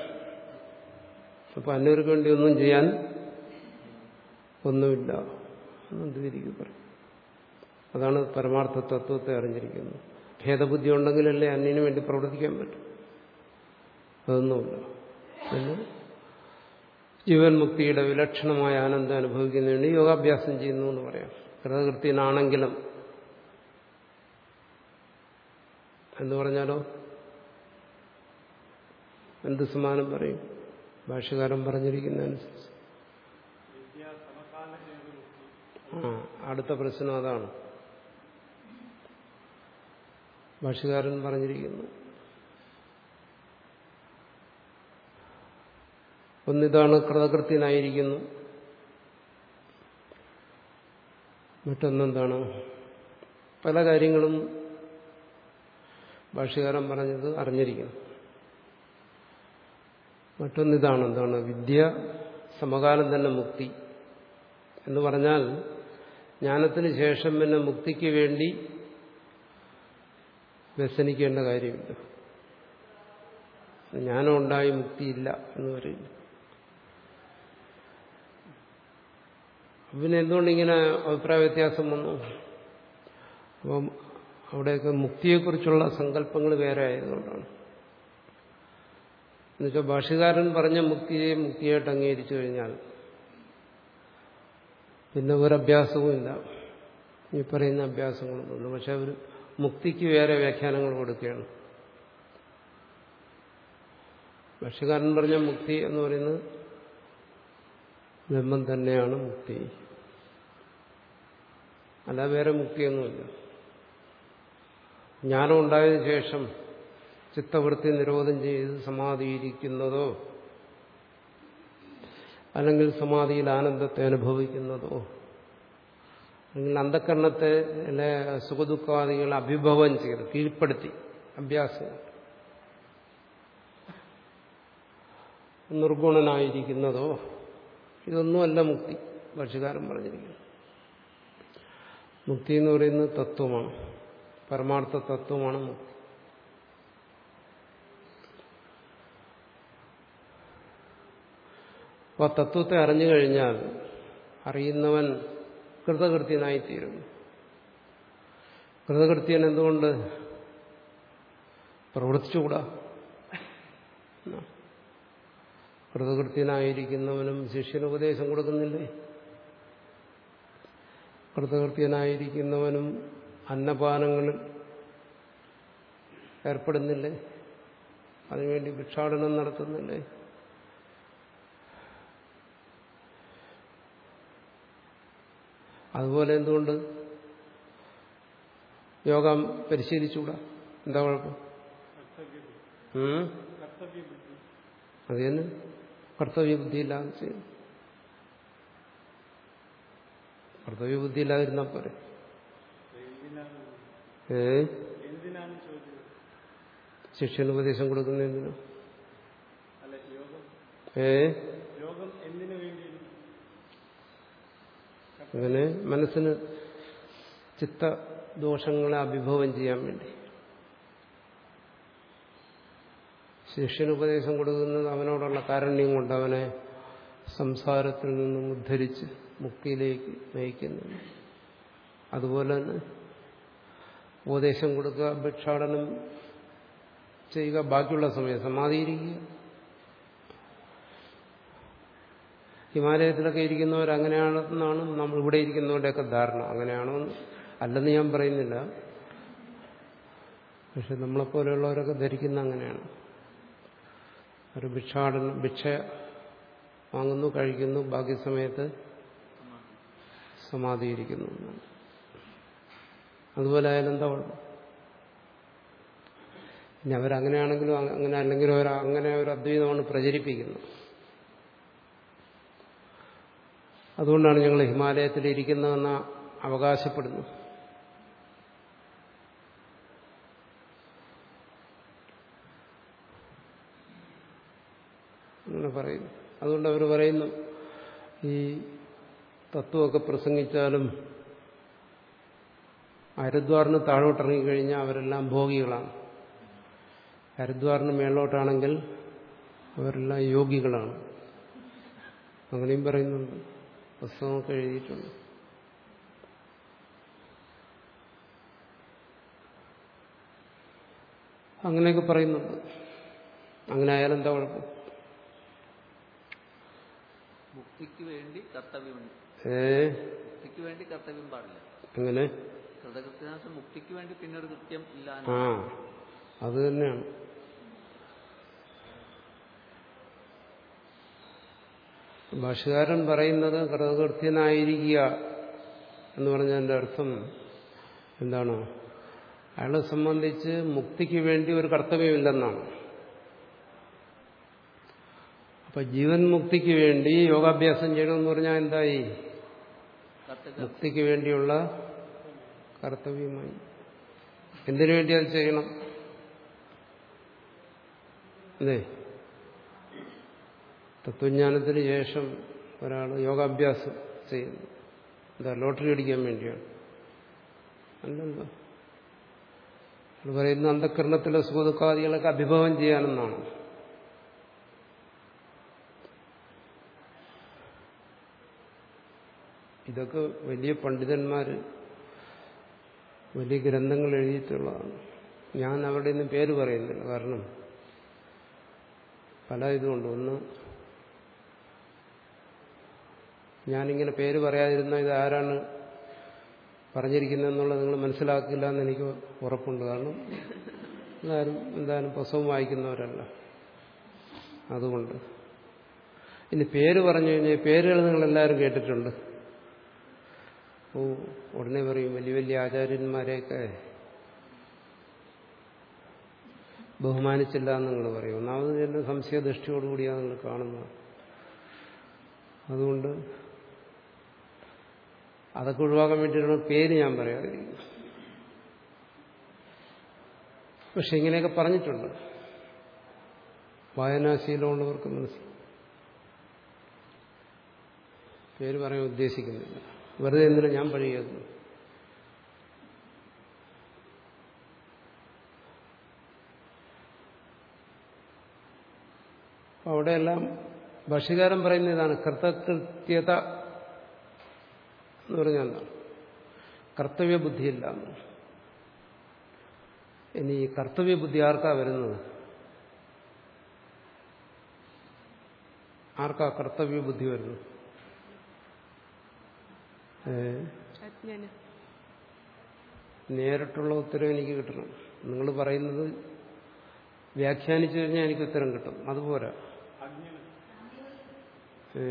അപ്പൊ അന്യർക്ക് വേണ്ടി ഒന്നും ചെയ്യാൻ ഒന്നുമില്ല എന്ന് അദ്വൈതിക്ക് പറയും അതാണ് പരമാർത്ഥ തത്വത്തെ അറിഞ്ഞിരിക്കുന്നത് ഭേദബുദ്ധി ഉണ്ടെങ്കിലല്ലേ അന്യന് വേണ്ടി പ്രവർത്തിക്കാൻ പറ്റും അതൊന്നുമില്ല പിന്നെ ജീവൻ മുക്തിയുടെ വിലക്ഷണമായ ആനന്ദം അനുഭവിക്കുന്നതിന് വേണ്ടി യോഗാഭ്യാസം ചെയ്യുന്നു എന്ന് പറയാം കൃതകൃത്യനാണെങ്കിലും എന്ന് പറഞ്ഞാലോ എന്ത് സമാനം പറയും ഭാഷകാരൻ പറഞ്ഞിരിക്കുന്നതനുസരിച്ച് ആ അടുത്ത പ്രശ്നം അതാണ് ഭാഷകാരൻ പറഞ്ഞിരിക്കുന്നു ഒന്നിതാണ് കൃതകൃത്യനായിരിക്കുന്നു മറ്റൊന്നെന്താണ് പല കാര്യങ്ങളും ഭാഷകാരൻ പറഞ്ഞത് അറിഞ്ഞിരിക്കുന്നു മറ്റൊന്നിതാണ് എന്താണ് വിദ്യ സമകാലം തന്നെ മുക്തി എന്ന് പറഞ്ഞാൽ ജ്ഞാനത്തിന് ശേഷം പിന്നെ മുക്തിക്ക് വേണ്ടി വ്യസനിക്കേണ്ട കാര്യമില്ല ജ്ഞാനം ഉണ്ടായി മുക്തിയില്ല എന്ന് പറയില്ല പിന്നെ എന്തുകൊണ്ടിങ്ങനെ അഭിപ്രായ വ്യത്യാസം വന്നു അപ്പം അവിടെയൊക്കെ മുക്തിയെക്കുറിച്ചുള്ള സങ്കല്പങ്ങൾ വേറെ ആയതുകൊണ്ടാണ് എന്നുവെച്ചാൽ ഭാഷകാരൻ പറഞ്ഞ മുക്തിയെ മുക്തിയായിട്ട് അംഗീകരിച്ചു കഴിഞ്ഞാൽ പിന്നെ ഒരഭ്യാസവും ഇല്ല ഈ പറയുന്ന അഭ്യാസങ്ങളൊന്നുമില്ല പക്ഷെ അവർ മുക്തിക്ക് വേറെ വ്യാഖ്യാനങ്ങൾ കൊടുക്കുകയാണ് ഭാഷകാരൻ പറഞ്ഞ മുക്തി എന്ന് പറയുന്നത് ബ്രഹ്മം തന്നെയാണ് മുക്തി അല്ല വേറെ മുക്തിയൊന്നുമില്ല ജ്ഞാനം ഉണ്ടായതിനു ശേഷം ചിത്തവൃത്തി നിരോധം ചെയ്ത് സമാധിയിരിക്കുന്നതോ അല്ലെങ്കിൽ സമാധിയിൽ ആനന്ദത്തെ അനുഭവിക്കുന്നതോ അല്ലെങ്കിൽ അന്ധകരണത്തെ അല്ലെ സുഖദുഃഖാദികൾ അഭിഭവം ചെയ്ത് കീഴ്പ്പെടുത്തി അഭ്യാസം നിർഗുണനായിരിക്കുന്നതോ ഇതൊന്നുമല്ല മുക്തി ഭക്ഷ്യകാരൻ പറഞ്ഞിരിക്കുന്നു മുക്തി എന്ന് പറയുന്നത് തത്വമാണ് പരമാർത്ഥ തത്വമാണ് മുക്തി അപ്പോൾ ആ തത്വത്തെ അറിഞ്ഞു കഴിഞ്ഞാൽ അറിയുന്നവൻ കൃതകൃത്യനായിത്തീരുന്നു കൃതകൃത്യൻ എന്തുകൊണ്ട് പ്രവർത്തിച്ചുകൂടാ കൃതകൃത്യനായിരിക്കുന്നവനും ശിഷ്യന് ഉപദേശം കൊടുക്കുന്നില്ലേ കൃതകൃത്യനായിരിക്കുന്നവനും അന്നപാനങ്ങളിൽ ഏർപ്പെടുന്നില്ലേ അതിനുവേണ്ടി ഭിക്ഷാടനം നടത്തുന്നില്ലേ അതുപോലെ എന്തുകൊണ്ട് യോഗം പരിശീലിച്ചുകൂടാ എന്താ കുഴപ്പം ഉം? അത് തന്നെ കർത്തവ്യബുദ്ധിയില്ലാതെ ചെയ്യും കർത്തവ്യബുദ്ധിയില്ലാതിരുന്നാ പോരെ ഏ ശിഷ്യന് ഉപദേശം കൊടുക്കുന്ന എന്തിനു ഏ അങ്ങനെ മനസ്സിന് ചിത്തദോഷങ്ങളെ അഭിഭവം ചെയ്യാൻ വേണ്ടി ശിഷ്യന് ഉപദേശം കൊടുക്കുന്നത് അവനോടുള്ള കാരുണ്യം കൊണ്ട് അവനെ സംസാരത്തിൽ നിന്നും ഉദ്ധരിച്ച് മുക്തിയിലേക്ക് നയിക്കുന്നു അതുപോലെ തന്നെ ഉപദേശം കൊടുക്കുക ഭിക്ഷാടനം ചെയ്യുക ബാക്കിയുള്ള സമയം സമാധിയിരിക്കുക ഹിമാലയത്തിലൊക്കെ ഇരിക്കുന്നവർ അങ്ങനെയാണെന്നാണ് നമ്മൾ ഇവിടെ ഇരിക്കുന്നവരുടെയൊക്കെ ധാരണ അങ്ങനെയാണോ എന്ന് അല്ലെന്ന് ഞാൻ പറയുന്നില്ല പക്ഷെ നമ്മളെപ്പോലെയുള്ളവരൊക്കെ ധരിക്കുന്ന അങ്ങനെയാണ് ഒരു ഭിക്ഷാടനം ഭിക്ഷ വാങ്ങുന്നു കഴിക്കുന്നു ബാക്കി സമയത്ത് സമാധിയിരിക്കുന്നു അതുപോലെ ആയാലും എന്താ കുഴപ്പം ഇനി അവരങ്ങനെയാണെങ്കിലും അങ്ങനെ അല്ലെങ്കിൽ ഒരു അങ്ങനെ ഒരു അദ്വൈതമാണ് പ്രചരിപ്പിക്കുന്നത് അതുകൊണ്ടാണ് ഞങ്ങൾ ഹിമാലയത്തിൽ ഇരിക്കുന്നതെന്ന് അവകാശപ്പെടുന്നു അങ്ങനെ പറയുന്നു അതുകൊണ്ട് അവർ പറയുന്നു ഈ തത്വമൊക്കെ പ്രസംഗിച്ചാലും ഹരിദ്വാറിന് താഴോട്ടിറങ്ങിക്കഴിഞ്ഞാൽ അവരെല്ലാം ഭോഗികളാണ് ഹരിദ്വാറിന് മേളോട്ടാണെങ്കിൽ അവരെല്ലാം യോഗികളാണ് അങ്ങനെയും പറയുന്നുണ്ട് പുസ്തകമൊക്കെ എഴുതിയിട്ടുണ്ട് അങ്ങനെയൊക്കെ പറയുന്നുണ്ട് അങ്ങനെ ആയാലും എന്താ കുഴപ്പം മുക്തിക്ക് വേണ്ടി കർത്തവ്യമുണ്ട് ഏ മുക്തിക്ക് വേണ്ടി കർത്തവ്യം പാടില്ല അങ്ങനെ കൃതകൃത്യനാശം മുക്തിക്ക് വേണ്ടി പിന്നെ ഒരു കൃത്യം ഇല്ല ആ അത് തന്നെയാണ് ഭാഷകാരൻ പറയുന്നത് കൃതകൃത്യനായിരിക്കുക എന്ന് പറഞ്ഞതിൻ്റെ അർത്ഥം എന്താണ് അയാളെ സംബന്ധിച്ച് മുക്തിക്ക് വേണ്ടി ഒരു കർത്തവ്യമില്ലെന്നാണ് അപ്പൊ ജീവൻ മുക്തിക്ക് വേണ്ടി യോഗാഭ്യാസം ചെയ്യണമെന്ന് പറഞ്ഞാൽ എന്തായി കർത്തവ്യം മുക്തിക്ക് വേണ്ടിയുള്ള കർത്തവ്യമായി എന്തിനു വേണ്ടി അത് ചെയ്യണം അല്ലേ തത്വജ്ഞാനത്തിന് ശേഷം ഒരാൾ യോഗാഭ്യാസം ചെയ്യുന്നു എന്താ ലോട്ടറി അടിക്കാൻ വേണ്ടിയാണ് അല്ലല്ലോ അത് പറയുന്ന അന്ധകരണത്തിലെ സുഖദുഃഖാദികളൊക്കെ അഭിഭവം ചെയ്യാനെന്നാണ് ഇതൊക്കെ വലിയ പണ്ഡിതന്മാർ വലിയ ഗ്രന്ഥങ്ങൾ എഴുതിയിട്ടുള്ളതാണ് ഞാൻ അവരുടെ ഒന്നും പേര് പറയുന്നില്ല കാരണം പല ഇതുമുണ്ട് ഒന്ന് ഞാനിങ്ങനെ പേര് പറയാതിരുന്ന ഇത് ആരാണ് പറഞ്ഞിരിക്കുന്നതെന്നുള്ളത് നിങ്ങൾ മനസ്സിലാക്കില്ല എന്ന് എനിക്ക് ഉറപ്പുണ്ട് കാരണം എല്ലാവരും എന്തായാലും പുസ്തകം വായിക്കുന്നവരല്ല അതുകൊണ്ട് ഇനി പേര് പറഞ്ഞു കഴിഞ്ഞാൽ പേരുകൾ നിങ്ങളെല്ലാവരും കേട്ടിട്ടുണ്ട് ഓ ഉടനെ പറയും വലിയ വലിയ ആചാര്യന്മാരെയൊക്കെ ബഹുമാനിച്ചില്ല എന്ന് നിങ്ങൾ പറയും ഒന്നാമത് എന്നെ സംശയദൃഷ്ടിയോടുകൂടിയാണ് നിങ്ങൾ കാണുന്നത് അതുകൊണ്ട് അതൊക്കെ ഒഴിവാക്കാൻ വേണ്ടിയിട്ടാണ് പേര് ഞാൻ പറയാതിരിക്കുന്നത് പക്ഷെ ഇങ്ങനെയൊക്കെ പറഞ്ഞിട്ടുണ്ട് വായനാശീലമുള്ളവർക്ക് മനസ്സിലാവും പേര് പറയാൻ ഉദ്ദേശിക്കുന്നില്ല വെറുതെ എന്തിനാ ഞാൻ പഴിയത് അപ്പൊ അവിടെയെല്ലാം ഭാഷ്യകാരൻ പറയുന്ന ഇതാണ് കൃതകൃത്യത എന്ന് പറഞ്ഞാൽ എന്താണ് കർത്തവ്യ ബുദ്ധിയില്ല എന്ന്. ഇനി ഈ കർത്തവ്യ ബുദ്ധി ആർക്കാ വരുന്നത് ആർക്കാ കർത്തവ്യ ബുദ്ധി വരുന്നത് ഏ അജ്ഞന് നേരിട്ടുള്ള ഉത്തരം എനിക്ക് കിട്ടണം നിങ്ങൾ പറയുന്നത് വ്യാഖ്യാനിച്ചു കഴിഞ്ഞാൽ എനിക്ക് ഉത്തരം കിട്ടും അതുപോരാ ഏ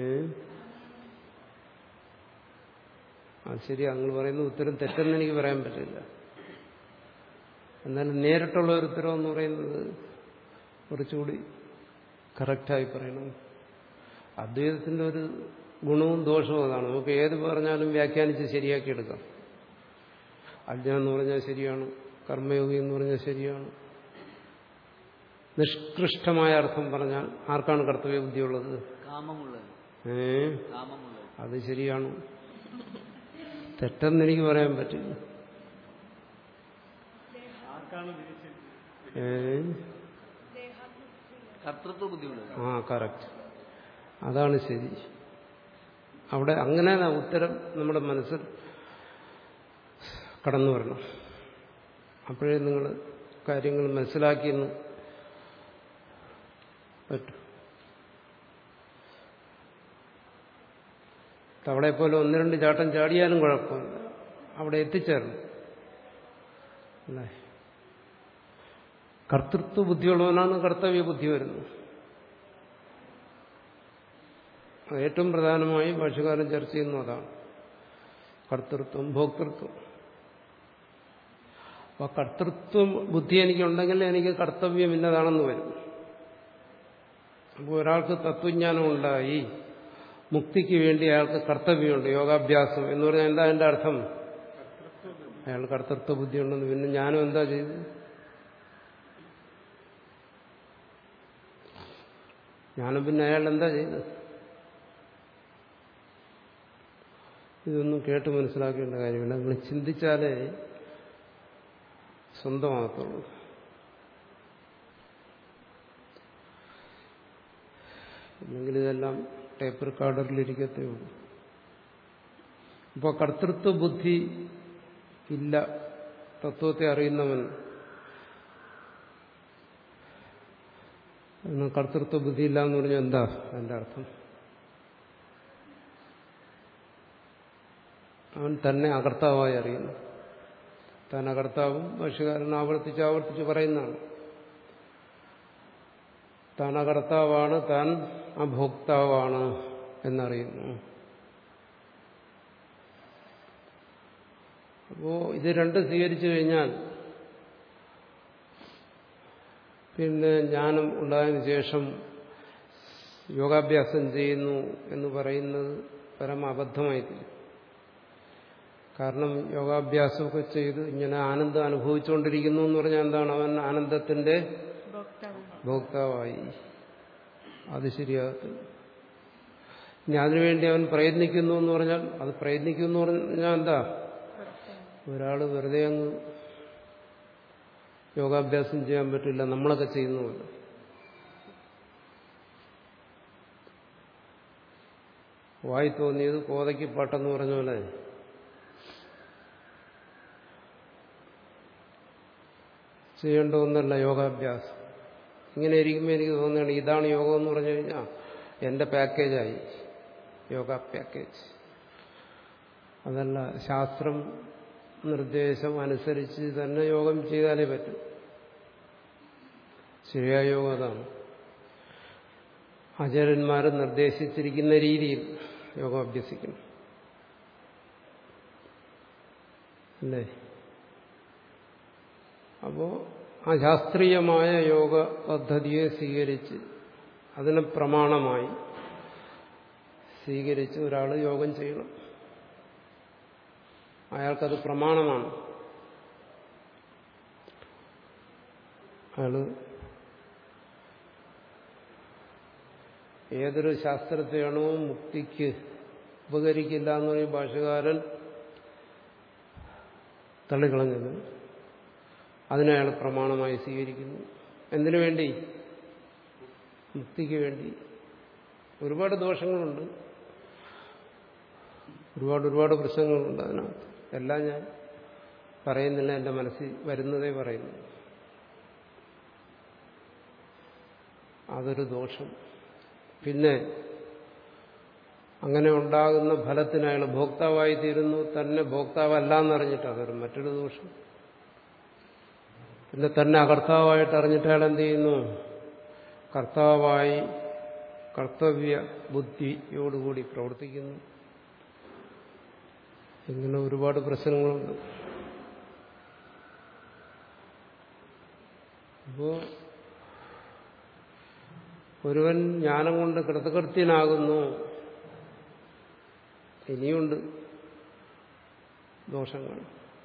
അത് ശരിയാ നിങ്ങൾ പറയുന്ന ഉത്തരം തെറ്റെന്ന് എനിക്ക് പറയാൻ പറ്റില്ല എന്നാൽ നേരിട്ടുള്ള ഒരു ഉത്തരം എന്ന് പറയുന്നത് കുറച്ചുകൂടി കറക്റ്റായി പറയണം അദ്വൈതത്തിന്റെ ഒരു ഗുണവും ദോഷവും അതാണ് നമുക്ക് ഏത് പറഞ്ഞാലും വ്യാഖ്യാനിച്ച് ശരിയാക്കി എടുക്കാം അജ്ഞാനം എന്ന് പറഞ്ഞാൽ ശരിയാണ് കർമ്മയോഗി എന്ന് പറഞ്ഞാൽ ശരിയാണ് നിഷ്കൃഷ്ടമായ അർത്ഥം പറഞ്ഞാൽ ആർക്കാണ് കർത്തവ്യ ബുദ്ധിയുള്ളത് കാമമുള്ളത് ഏ കാമമുള്ളത് അത് ശരിയാണ് തെറ്റെന്ന് എനിക്ക് പറയാൻ പറ്റില്ല ഏ കർത്തൃത്വ ബുദ്ധിയുള്ളത് ആ കറക്റ്റ് അതാണ് ശരി അവിടെ അങ്ങനെ ഉത്തരം നമ്മുടെ മനസ്സിൽ കടന്നു വരണം അപ്പോഴേ നിങ്ങൾ കാര്യങ്ങൾ മനസ്സിലാക്കിയെന്ന് പറ്റും തവളെ പോലെ ഒന്ന് രണ്ട് ചാട്ടം ചാടിയാലും കുഴപ്പമില്ല അവിടെ എത്തിച്ചേരണം അല്ലേ കർത്തൃത്വ ബുദ്ധിയുള്ളവനാണ് കർത്തവ്യ ബുദ്ധി വരുന്നത് അത് ഏറ്റവും പ്രധാനമായി ഭാഷകാരൻ ചർച്ച ചെയ്യുന്നു അതാണ് കർത്തൃത്വം ഭോക്തൃത്വം അപ്പൊ കർത്തൃത്വ ബുദ്ധി എനിക്കുണ്ടെങ്കിൽ എനിക്ക് കർത്തവ്യമില്ലതാണെന്ന് വരും അപ്പോൾ ഒരാൾക്ക് തത്വജ്ഞാനം ഉണ്ടായി മുക്തിക്ക് വേണ്ടി അയാൾക്ക് കർത്തവ്യമുണ്ട് യോഗാഭ്യാസം എന്ന് പറഞ്ഞാൽ എന്താ എന്റെ അർത്ഥം അയാൾ കർത്തൃത്വ ബുദ്ധി ഉണ്ടെന്ന് പിന്നെ ഞാനും എന്താ ചെയ്തു ഞാനും പിന്നെ അയാൾ എന്താ ചെയ്തത് ഇതൊന്നും കേട്ട് മനസ്സിലാക്കേണ്ട കാര്യമില്ല നിങ്ങൾ ചിന്തിച്ചാലേ സ്വന്തമാകത്തുള്ളൂ അല്ലെങ്കിൽ ഇതെല്ലാം ടേപ്പ് റെക്കോർഡറിലിരിക്കത്തേ ഉള്ളൂ അപ്പോൾ കർത്തൃത്വ ബുദ്ധി ഇല്ല തത്വത്തെ അറിയുന്നവൻ അതിന് കർത്തൃത്വ ബുദ്ധി ഇല്ല എന്ന് പറഞ്ഞാൽ എന്താ അതിന്റെ അർത്ഥം അവൻ തന്നെ അകർത്താവായി അറിയുന്നു താൻ അകർത്താവും ഭാഷകാരൻ ആവർത്തിച്ച് ആവർത്തിച്ച് പറയുന്നതാണ് താൻ അകർത്താവാണ് താൻ അഭോക്താവാണ് എന്നറിയുന്നു അപ്പോ ഇത് രണ്ട് സ്വീകരിച്ചു കഴിഞ്ഞാൽ പിന്നെ ജ്ഞാനം ഉണ്ടായതിനു ശേഷം യോഗാഭ്യാസം ചെയ്യുന്നു എന്ന് പറയുന്നത് പരമ അബദ്ധമായിട്ടില്ല കാരണം യോഗാഭ്യാസമൊക്കെ ചെയ്ത് ഇങ്ങനെ ആനന്ദം അനുഭവിച്ചുകൊണ്ടിരിക്കുന്നു എന്ന് പറഞ്ഞാൽ എന്താണ് അവൻ ആനന്ദത്തിന്റെ ഭോക്താവ് ഭോക്താവായി അത് ശരിയാകത്തില്ല ഇനി അതിനുവേണ്ടി അവൻ പ്രയത്നിക്കുന്നു എന്ന് പറഞ്ഞാൽ അത് പ്രയത്നിക്കുന്നു എന്ന് പറഞ്ഞാൽ എന്താ ഭോക്താവ് ഒരാൾ വെറുതെ അങ്ങ് യോഗാഭ്യാസം ചെയ്യാൻ പറ്റില്ല നമ്മളൊക്കെ ചെയ്യുന്നുമില്ല വായി തോന്നിയത് കോതയ്ക്ക് പാട്ടെന്ന് പറഞ്ഞ പോലെ ചെയ്യേണ്ട ഒന്നല്ല യോഗാഭ്യാസം ഇങ്ങനെ ഇരിക്കുമ്പോൾ എനിക്ക് തോന്നുകയാണ് ഇതാണ് യോഗം എന്ന് പറഞ്ഞു കഴിഞ്ഞാൽ എൻ്റെ പാക്കേജായി യോഗ പാക്കേജ് അതല്ല ശാസ്ത്രം നിർദ്ദേശം അനുസരിച്ച് തന്നെ യോഗം ചെയ്താലേ പറ്റും ശരിയായ യോഗം അതാണ് ആചാര്യന്മാർ നിർദ്ദേശിച്ചിരിക്കുന്ന രീതിയിൽ യോഗം അഭ്യസിക്കണം അല്ലേ അപ്പോ ആ ശാസ്ത്രീയമായ യോഗ പദ്ധതിയെ സ്വീകരിച്ച് അതിനെ പ്രമാണമായി സ്വീകരിച്ച് ഒരാൾ യോഗം ചെയ്യണം അയാൾക്കത് പ്രമാണമാണ് അയാള് ഏതൊരു ശാസ്ത്രത്തെയാണോ മുക്തിക്ക് ഉപകരിക്കില്ല എന്ന് പറയും ഭാഷകാരൻ തള്ളിക്കളഞ്ഞത് അതിനെ അയാൾ പ്രമാണമായി സ്വീകരിക്കുന്നു എന്തിനു വേണ്ടി മുക്തിക്ക് വേണ്ടി ഒരുപാട് ദോഷങ്ങളുണ്ട് ഒരുപാട് ഒരുപാട് പ്രശ്നങ്ങളുണ്ട് അതിനകത്ത് എല്ലാം ഞാൻ പറയുന്നില്ല എൻ്റെ മനസ്സിൽ വരുന്നതേ പറയുന്നു അതൊരു ദോഷം പിന്നെ അങ്ങനെ ഉണ്ടാകുന്ന ഫലത്തിന് അയാൾ ഭോക്താവായി തീരുന്നു തന്നെ ഭോക്താവല്ല എന്നറിഞ്ഞിട്ട് അതൊരു മറ്റൊരു ദോഷം പിന്നെ തന്നെ അകർത്താവായിട്ട് അറിഞ്ഞിട്ട് അയാൾ എന്ത് ചെയ്യുന്നു കർത്താവായി കർത്തവ്യ ബുദ്ധിയോടുകൂടി പ്രവർത്തിക്കുന്നു ഇങ്ങനെ ഒരുപാട് പ്രശ്നങ്ങളുണ്ട് അപ്പോ ഒരുവൻ ജ്ഞാനം കൊണ്ട് കൃതകൃത്യനാകുന്നു ഇനിയുണ്ട് ദോഷങ്ങൾ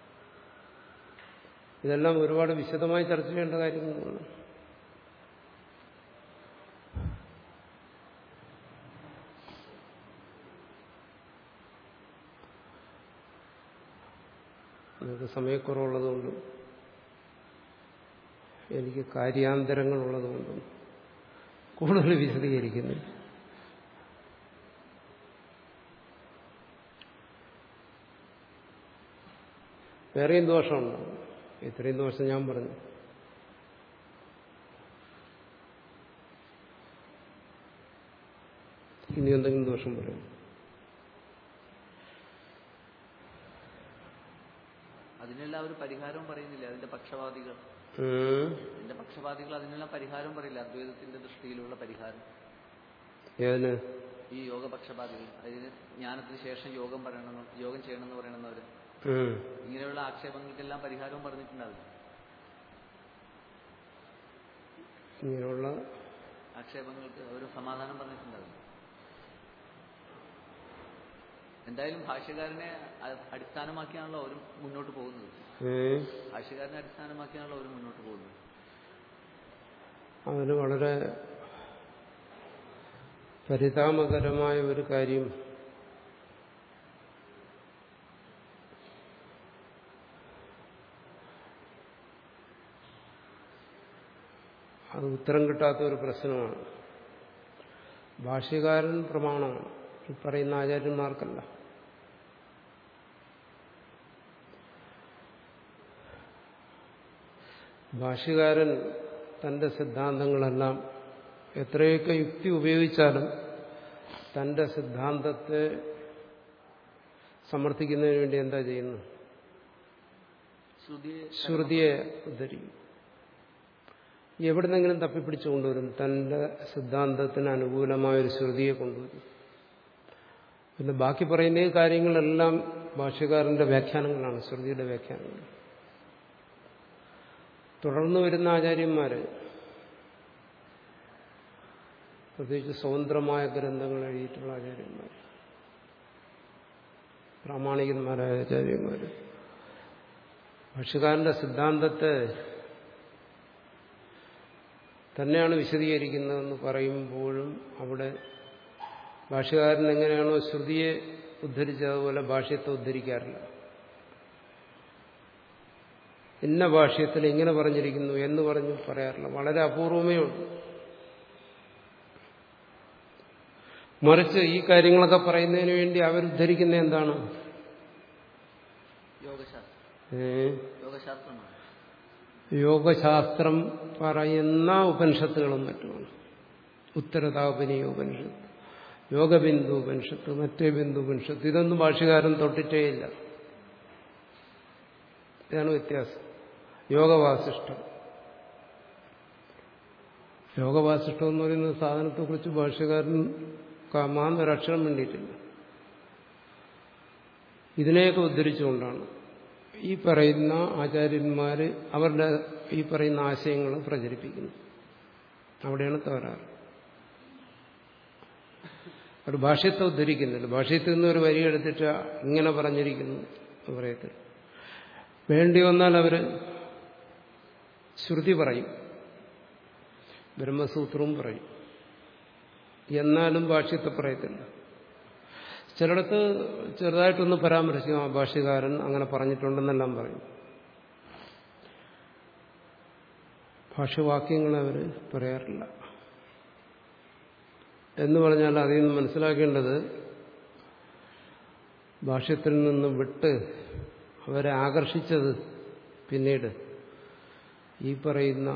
ഇതെല്ലാം ഒരുപാട് വിശദമായി ചർച്ച ചെയ്യേണ്ട കാര്യങ്ങളാണ് നമുക്ക് സമയക്കുറവുള്ളതുകൊണ്ടും എനിക്ക് കാര്യാന്തരങ്ങളുള്ളതുകൊണ്ടും കൂടുതൽ വിശദീകരിക്കുന്നില്ല വേറെയും ദോഷമുണ്ട് ഇത്രയും ദോഷം ഞാൻ പറഞ്ഞു ഇനി എന്തെങ്കിലും ദോഷം പറയും അതിനെല്ലാം ഒരു പരിഹാരവും പറയുന്നില്ല അതിന്റെ പക്ഷപാതികൾ ഉം. അതിന്റെ പക്ഷപാതികൾ അതിനെല്ലാം പരിഹാരം പറയില്ല അദ്വൈതത്തിന്റെ ദൃഷ്ടിയിലുള്ള പരിഹാരം ഏതിന് ഈ യോഗ പക്ഷപാതികൾ അതിന് ജ്ഞാനത്തിന് ശേഷം യോഗം പറയണമെന്ന് യോഗം ചെയ്യണമെന്ന് പറയണമെന്നവര് ഉം. ഇങ്ങനെയുള്ള ആക്ഷേപങ്ങൾക്കെല്ലാം പരിഹാരവും പറഞ്ഞിട്ടുണ്ടാവില്ല ഇങ്ങനെയുള്ള ആക്ഷേപങ്ങൾക്ക് അവർ സമാധാനം പറഞ്ഞിട്ടുണ്ടാവില്ല എന്തായാലും ഭാഷ്യകാരനെ അ- അടിസ്ഥാനമാക്കിയാണല്ലോ അവർ മുന്നോട്ട് പോകുന്നത് ഏ, ഭാഷ്യകാരനെ അടിസ്ഥാനമാക്കിയാണല്ലോ അവർ മുന്നോട്ട് പോകുന്നത് അതിന് വളരെ പരിതാപകരമായ ഒരു കാര്യം അത് ഉത്തരം കിട്ടാത്ത ഒരു പ്രശ്നമാണ് ഭാഷ്യകാരൻ പ്രമാണമാണ് ഈ പറയുന്ന ആചാര്യന്മാർക്കല്ല ഭാഷ്യകാരൻ തന്റെ സിദ്ധാന്തങ്ങളെല്ലാം എത്രയൊക്കെ യുക്തി ഉപയോഗിച്ചാലും തന്റെ സിദ്ധാന്തത്തെ സമർത്ഥിക്കുന്നതിന് വേണ്ടി എന്താ ചെയ്യുന്നത് ശ്രുതിയെ ശ്രുതിയെ ഉദ്ധരിക്കും എവിടുന്നെങ്കിലും തപ്പിപ്പിടിച്ചു കൊണ്ടുവരും തന്റെ സിദ്ധാന്തത്തിന് അനുകൂലമായ ഒരു ശ്രുതിയെ കൊണ്ടുവരും പിന്നെ ബാക്കി പറയുന്ന ഈ കാര്യങ്ങളെല്ലാം ഭാഷ്യകാരന്റെ വ്യാഖ്യാനങ്ങളാണ് ശ്രുതിയുടെ വ്യാഖ്യാനങ്ങൾ തുടർന്ന് വരുന്ന ആചാര്യന്മാര് പ്രത്യേകിച്ച് സ്വതന്ത്രമായ ഗ്രന്ഥങ്ങൾ എഴുതിയിട്ടുള്ള ആചാര്യന്മാർ പ്രാമാണികന്മാരായ ആചാര്യന്മാർ ഭാഷ്യകാരന്റെ സിദ്ധാന്തത്തെ തന്നെയാണ് വിശദീകരിക്കുന്നതെന്ന് പറയുമ്പോഴും അവിടെ ഭാഷ്യകാരൻ എങ്ങനെയാണോ ശ്രുതിയെ ഉദ്ധരിച്ചതുപോലെ ഭാഷ്യത്തെ ഉദ്ധരിക്കാറില്ല ഇന്ന ഭാഷ്യത്തിൽ ഇങ്ങനെ പറഞ്ഞിരിക്കുന്നു എന്ന് പറഞ്ഞു പറയാറില്ല വളരെ അപൂർവമേ ഉള്ളൂ മറിച്ച് ഈ കാര്യങ്ങളൊക്കെ പറയുന്നതിന് വേണ്ടി അവരുദ്ധരിക്കുന്ന എന്താണ് യോഗശാസ്ത്രം ഏ യോഗശാസ്ത്രമാണ് യോഗശാസ്ത്രം പറയുന്ന ഉപനിഷത്തുകളും മറ്റുമാണ് ഉത്തരതാപനീയ ഉപനിഷത്ത് യോഗബിന്ദു ഉപനിഷത്ത് മറ്റേ ബിന്ദു ഉപനിഷത്ത് ഇതൊന്നും ഭാഷകാരൻ തൊട്ടിട്ടേയില്ല ഇതാണ് വ്യത്യാസം യോഗവാസിഷ്ടം യോഗവാസിഷ്ടം എന്ന് പറയുന്ന സാധനത്തെക്കുറിച്ച് ഭാഷകാരൻ കാമാൻ ഒരക്ഷരം വേണ്ടിയിട്ടില്ല ഇതിനെയൊക്കെ ഉദ്ധരിച്ചുകൊണ്ടാണ് ഈ പറയുന്ന ആചാര്യന്മാര് അവരുടെ ഈ പറയുന്ന ആശയങ്ങൾ പ്രചരിപ്പിക്കുന്നു അവിടെയാണ് തകരാറ് അവർ ഭാഷ്യത്തെ ഉദ്ധരിക്കുന്നില്ല ഭാഷ്യത്തിൽ നിന്ന് ഒരു വരി എടുത്തിട്ട് ഇങ്ങനെ പറഞ്ഞിരിക്കുന്നു എന്ന് പറയത്തില്ല വേണ്ടി വന്നാൽ അവര് ശ്രുതി പറയും ബ്രഹ്മസൂത്രവും പറയും എന്നാലും ഭാഷ്യത്തെ പറയത്തില്ല ചിലയിടത്ത് ചെറുതായിട്ടൊന്ന് പരാമർശിക്കും ആ ഭാഷ്യകാരൻ അങ്ങനെ പറഞ്ഞിട്ടുണ്ടെന്നെല്ലാം പറയും ഭാഷ്യവാക്യങ്ങൾ അവർ പറയാറില്ല എന്ന് പറഞ്ഞാൽ അതിൽ നിന്ന് മനസ്സിലാക്കേണ്ടത് ഭാഷ്യത്തിൽ നിന്ന് വിട്ട് അവരെ ആകർഷിച്ചത് പിന്നീട് ഈ പറയുന്ന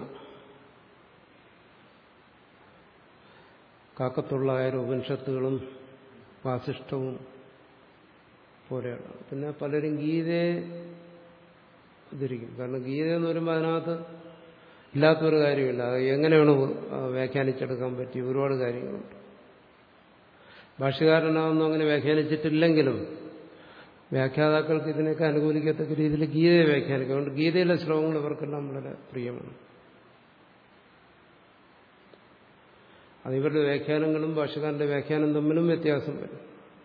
കാക്കത്തുള്ളായ ഉപനിഷത്തുകളും വാസിഷ്ടവും പോലെയാണ് പിന്നെ പലരും ഗീതയെ ഉദ്ധരിക്കും കാരണം ഗീത എന്ന് പറയുമ്പോൾ അതിനകത്ത് ഇല്ലാത്തൊരു കാര്യമില്ല അത് എങ്ങനെയാണ് വ്യാഖ്യാനിച്ചെടുക്കാൻ പറ്റി ഒരുപാട് കാര്യങ്ങളുണ്ട് ഭാഷകാരനാണെന്നും അങ്ങനെ വ്യാഖ്യാനിച്ചിട്ടില്ലെങ്കിലും വ്യാഖ്യാതാക്കൾക്ക് ഇതിനൊക്കെ അനുകൂലിക്കത്തക്ക രീതിയിൽ ഗീതയെ വ്യാഖ്യാനിക്കും അതുകൊണ്ട് ഗീതയിലെ ശ്ലോകങ്ങൾ ഇവർക്കെല്ലാം വളരെ പ്രിയമാണ് അത് ഇവരുടെ വ്യാഖ്യാനങ്ങളും ഭാഷകാരന്റെ വ്യാഖ്യാനം തമ്മിലും വ്യത്യാസം വരും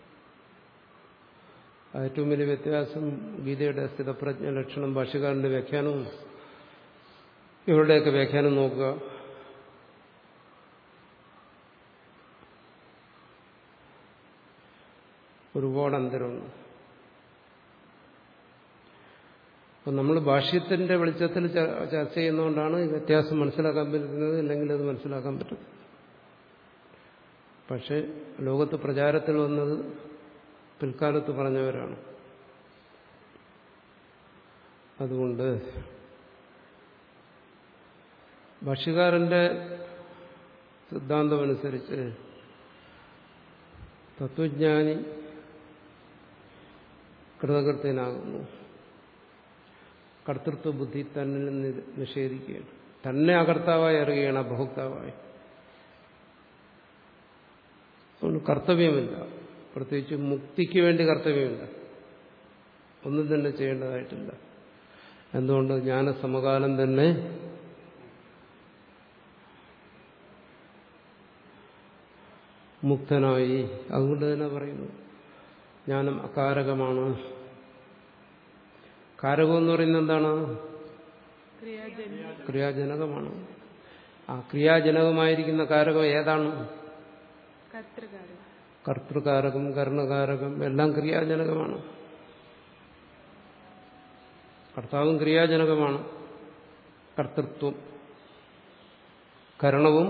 ഏറ്റവും വലിയ വ്യത്യാസം ഗീതയുടെ സ്ഥിതപ്രജ്ഞ ലക്ഷണം ഭാഷകാരന്റെ വ്യാഖ്യാനവും ഇവരുടെയൊക്കെ വ്യാഖ്യാനം നോക്കുക ഒരുപാട് അന്തരമുണ്ട് അപ്പം നമ്മൾ ഭാഷ്യത്തിന്റെ വെളിച്ചത്തിൽ ചർച്ച ചെയ്യുന്നതുകൊണ്ടാണ് ഈ വ്യത്യാസം മനസ്സിലാക്കാൻ പറ്റുന്നത് അല്ലെങ്കിൽ അത് മനസ്സിലാക്കാൻ പറ്റും പക്ഷെ ലോകത്ത് പ്രചാരത്തിൽ വന്നത് പിൽക്കാലത്ത് പറഞ്ഞവരാണ് അതുകൊണ്ട് ഭക്ഷ്യകാരന്റെ സിദ്ധാന്തമനുസരിച്ച് തത്വജ്ഞാനി കൃതകൃത്യനാകുന്നു കർത്തൃത്വ ബുദ്ധി തന്നിൽ നിന്ന് നിഷേധിക്കുകയാണ് തന്നെ അകർത്താവായി അറിയുകയാണ് അഭോക്താവായി അതുകൊണ്ട് കർത്തവ്യമില്ല പ്രത്യേകിച്ച് മുക്തിക്ക് വേണ്ടി കർത്തവ്യമില്ല ഒന്നും തന്നെ ചെയ്യേണ്ടതായിട്ടില്ല എന്തുകൊണ്ട് ജ്ഞാനസമകാലം തന്നെ മുക്തനായി അതുകൊണ്ട് തന്നെ പറയുന്നു ജ്ഞാനം അകാരകമാണ് കാരകം എന്ന് പറയുന്നത് എന്താണ് ക്രിയാജന്യ ക്രിയാജനകമാണ് ആ ക്രിയാജനകമായിരിക്കുന്ന കാരകം ഏതാണ് കർത്തൃകാരം കർത്തൃകാരകം കർണകാരകം എല്ലാം ക്രിയാജനകമാണ് കർത്താവും ക്രിയാജനകമാണ് കർത്തൃത്വം കരണവും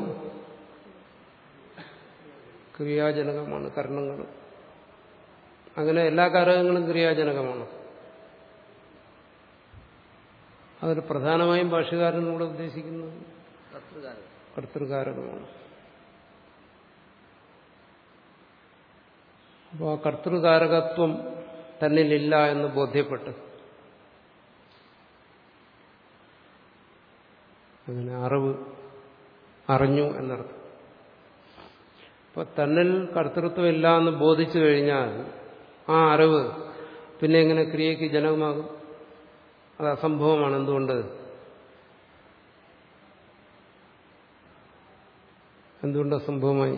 ക്രിയാജനകമാണ് കർണങ്ങൾ അങ്ങനെ എല്ലാ കാരകങ്ങളും ക്രിയാജനകമാണ് അതിൽ പ്രധാനമായും ഭാഷകാരനൂടെ ഉദ്ദേശിക്കുന്നത് കർത്തൃകാരം കർത്തൃകാരകമാണ് അപ്പോൾ ആ കർത്തൃകാരകത്വം തന്നിലില്ല എന്ന് ബോധ്യപ്പെട്ട് അങ്ങനെ അറിവ് അറിഞ്ഞു എന്നർത്ഥം അപ്പൊ തന്നിൽ കർത്തൃത്വം ഇല്ല എന്ന് ബോധിച്ചു കഴിഞ്ഞാൽ ആ അറിവ് പിന്നെ എങ്ങനെ ക്രിയയ്ക്ക് ജനകമാകും അത് അസംഭവമാണ് എന്തുകൊണ്ട് എന്തുകൊണ്ട് അസംഭവമായി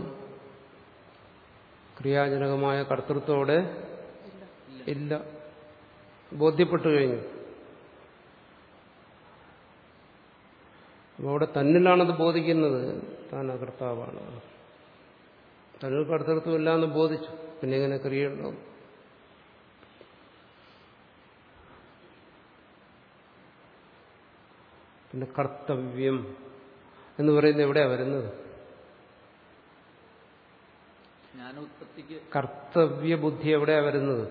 ക്രിയാജനകമായ കർത്തൃത്വം അവിടെ ഇല്ല ബോധ്യപ്പെട്ടു കഴിഞ്ഞു അപ്പോൾ അവിടെ തന്നിലാണത് ബോധിക്കുന്നത് താൻ അകർത്താവാണ് തന്നിൽ കർത്തൃത്വം ഇല്ല എന്ന് ബോധിച്ചു പിന്നെ എങ്ങനെ ക്രിയയുണ്ടാവും പിന്നെ കർത്തവ്യം എന്ന് പറയുന്നത് എവിടെയാ വരുന്നത് ജ്ഞാനോത്പത്തിക്ക് കർത്തവ്യ ബുദ്ധി എവിടെയാ വരുന്നത്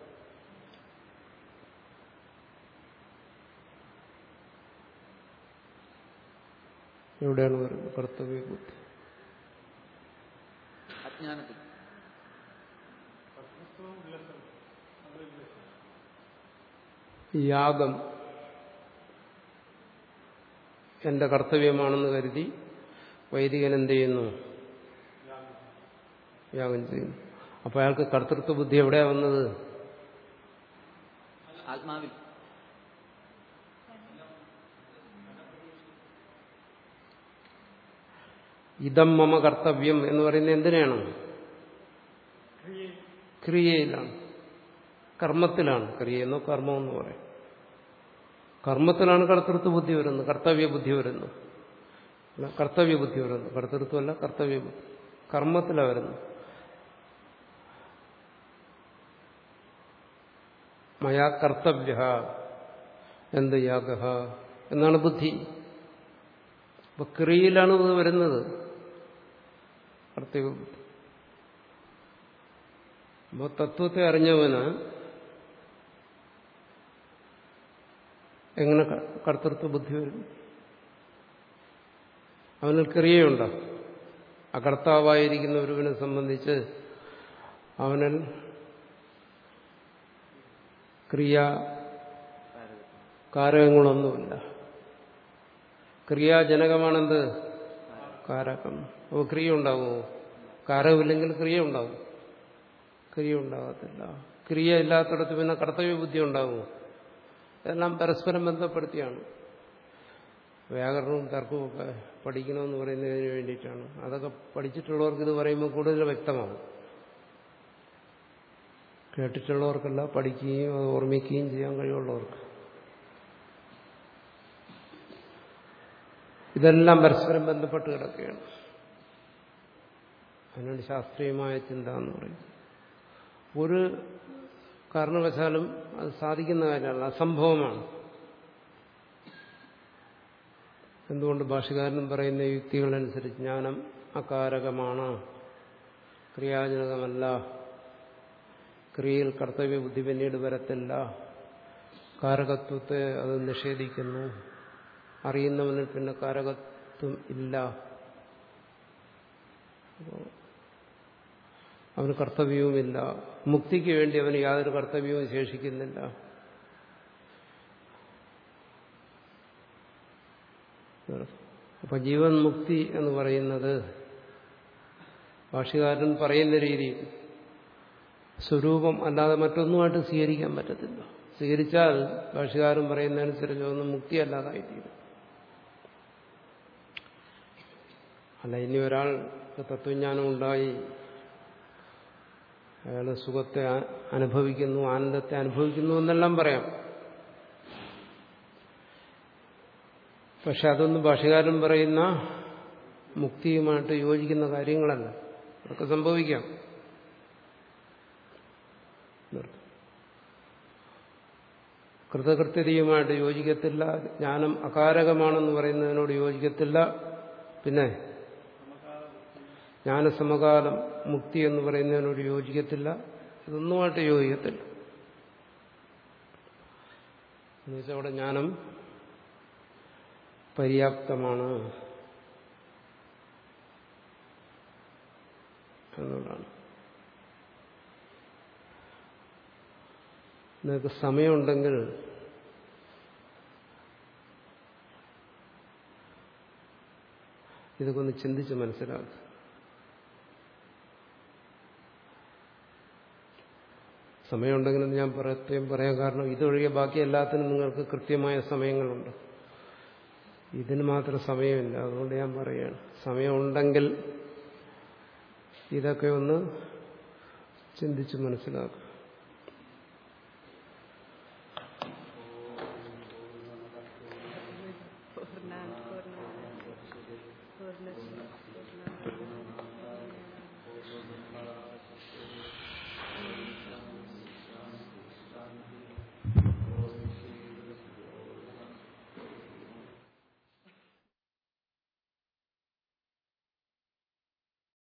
എവിടെയാണ് വരുന്നത് കർത്തവ്യ ബുദ്ധി അജ്ഞാനത്തിൽ യാഗം എന്റെ കർത്തവ്യമാണെന്ന് കരുതി വൈദികൻ എന്ത് ചെയ്യുന്നു യാഗം ചെയ്യുന്നു അപ്പൊ അയാൾക്ക് കർത്തൃത്വ ബുദ്ധി എവിടെയാ വന്നത് ആത്മാവിൽ ഇതം മമ കർത്തവ്യം എന്ന് പറയുന്നത് എന്തിനാണ് ക്രിയയിലാണ് കർമ്മത്തിലാണ് ക്രിയ എന്നോ കർമ്മം എന്ന് പറയും കർമ്മത്തിലാണ് കർത്തൃത്വ ബുദ്ധി വരുന്നത് കർത്തവ്യ ബുദ്ധി വരുന്നത് അല്ല, കർത്തവ്യ ബുദ്ധി വരുന്നത് കർത്തൃത്വമല്ല കർത്തവ്യ ബുദ്ധി കർമ്മത്തിലാണ് വരുന്നത് മയാ കർത്തവ്യ എന്ത് യാഗ എന്നാണ് ബുദ്ധി അപ്പൊ ക്രിയയിലാണ് ഇത് വരുന്നത് കർത്തവ്യ ബുദ്ധി അപ്പോൾ തത്വത്തെ അറിഞ്ഞവന് എങ്ങനെ ക- കർത്തൃത്വ ബുദ്ധി വരും അവനിൽ ക്രിയയുണ്ടോ അകർത്താവായിരിക്കുന്ന ഒരുവനെ സംബന്ധിച്ച് അവനിൽ ക്രിയ കാരകങ്ങളൊന്നുമില്ല ക്രിയാജനകമാണെന്ത് കാരകം അപ്പോൾ ക്രിയ ഉണ്ടാകുമോ കാരകമില്ലെങ്കിൽ ക്രിയ ഉണ്ടാവും ക്രിയ ഉണ്ടാകത്തില്ല ക്രിയ ഇല്ലാത്തടത്ത് പിന്നെ കർത്തവ്യ ബുദ്ധി ഉണ്ടാകുമോ ഇതെല്ലാം പരസ്പരം ബന്ധപ്പെടുത്തിയാണ് വ്യാകരണവും തർക്കവും ഒക്കെ പഠിക്കണമെന്ന് പറയുന്നതിന് വേണ്ടിയിട്ടാണ് അതൊക്കെ പഠിച്ചിട്ടുള്ളവർക്ക് ഇത് പറയുമ്പോൾ കൂടുതൽ വ്യക്തമാകും കേട്ടിട്ടുള്ളവർക്കല്ല പഠിക്കുകയും അത് ഓർമ്മിക്കുകയും ചെയ്യാൻ കഴിവുള്ളവർക്ക് ഇതെല്ലാം പരസ്പരം ബന്ധപ്പെട്ട് കിടക്കുകയാണ് അതിനാണ് ശാസ്ത്രീയമായ ചിന്ത എന്ന് പറയും ഒരു കാരണവശാലും അത് സാധിക്കുന്ന കാര്യമല്ല അസംഭവമാണ് എന്തുകൊണ്ട് ഭാഷകാരനും പറയുന്ന യുക്തികളനുസരിച്ച് ജ്ഞാനം അകാരകമാണ് ക്രിയാജനകമല്ല ക്രിയയിൽ കർത്തവ്യ ബുദ്ധി പിന്നീട് വരത്തില്ല കാരകത്വത്തെ അത് നിഷേധിക്കുന്നു അറിയുന്നവനിൽ പിന്നെ കാരകത്വം ഇല്ല അപ്പോ അവന് കർത്തവ്യവുമില്ല മുക്തിക്ക് വേണ്ടി അവന് യാതൊരു കർത്തവ്യവും ശേഷിക്കുന്നില്ല അപ്പൊ ജീവൻ മുക്തി എന്ന് പറയുന്നത് ഭാഷകാരൻ പറയുന്ന രീതിയിൽ സ്വരൂപം അല്ലാതെ മറ്റൊന്നുമായിട്ട് സ്വീകരിക്കാൻ പറ്റത്തില്ല സ്വീകരിച്ചാൽ ഭാഷകാരൻ പറയുന്നതനുസരിച്ച് ഒന്നും മുക്തിയല്ലാതായിത്തീരും അല്ല ഇനി ഒരാൾ തത്വജ്ഞാനം ഉണ്ടായി അയാൾ സുഖത്തെ ആ- അനുഭവിക്കുന്നു ആനന്ദത്തെ അനുഭവിക്കുന്നു എന്നെല്ലാം പറയാം പക്ഷെ അതൊന്നും ഭാഷകാരൻ പറയുന്ന മുക്തിയുമായിട്ട് യോജിക്കുന്ന കാര്യങ്ങളല്ല അതൊക്കെ സംഭവിക്കാം കൃതകൃത്യതയുമായിട്ട് യോജിക്കത്തില്ല ജ്ഞാനം അകാരകമാണെന്ന് പറയുന്നതിനോട് യോജിക്കത്തില്ല പിന്നെ ജ്ഞാനസമകാലം മുക്തി എന്ന് പറയുന്നതിനോട് യോജിക്കത്തില്ല ഇതൊന്നുമായിട്ട് യോജിക്കത്തില്ല എന്നുവെച്ചാൽ അവിടെ ജ്ഞാനം പര്യാപ്തമാണ് എന്നുള്ളതാണ് നിങ്ങൾക്ക് സമയമുണ്ടെങ്കിൽ ഇതൊക്കെ ഒന്ന് ചിന്തിച്ച് മനസ്സിലാക്കുക സമയമുണ്ടെങ്കിലും ഞാൻ പ്രത്യേകം പറയാൻ കാരണം ഇതൊഴികെ ബാക്കി എല്ലാത്തിനും നിങ്ങൾക്ക് കൃത്യമായ സമയങ്ങളുണ്ട് ഇതിന് മാത്രം സമയമില്ല അതുകൊണ്ട് ഞാൻ പറയുകയാണ് സമയമുണ്ടെങ്കിൽ ഇതൊക്കെ ഒന്ന് ചിന്തിച്ച് മനസ്സിലാക്കുക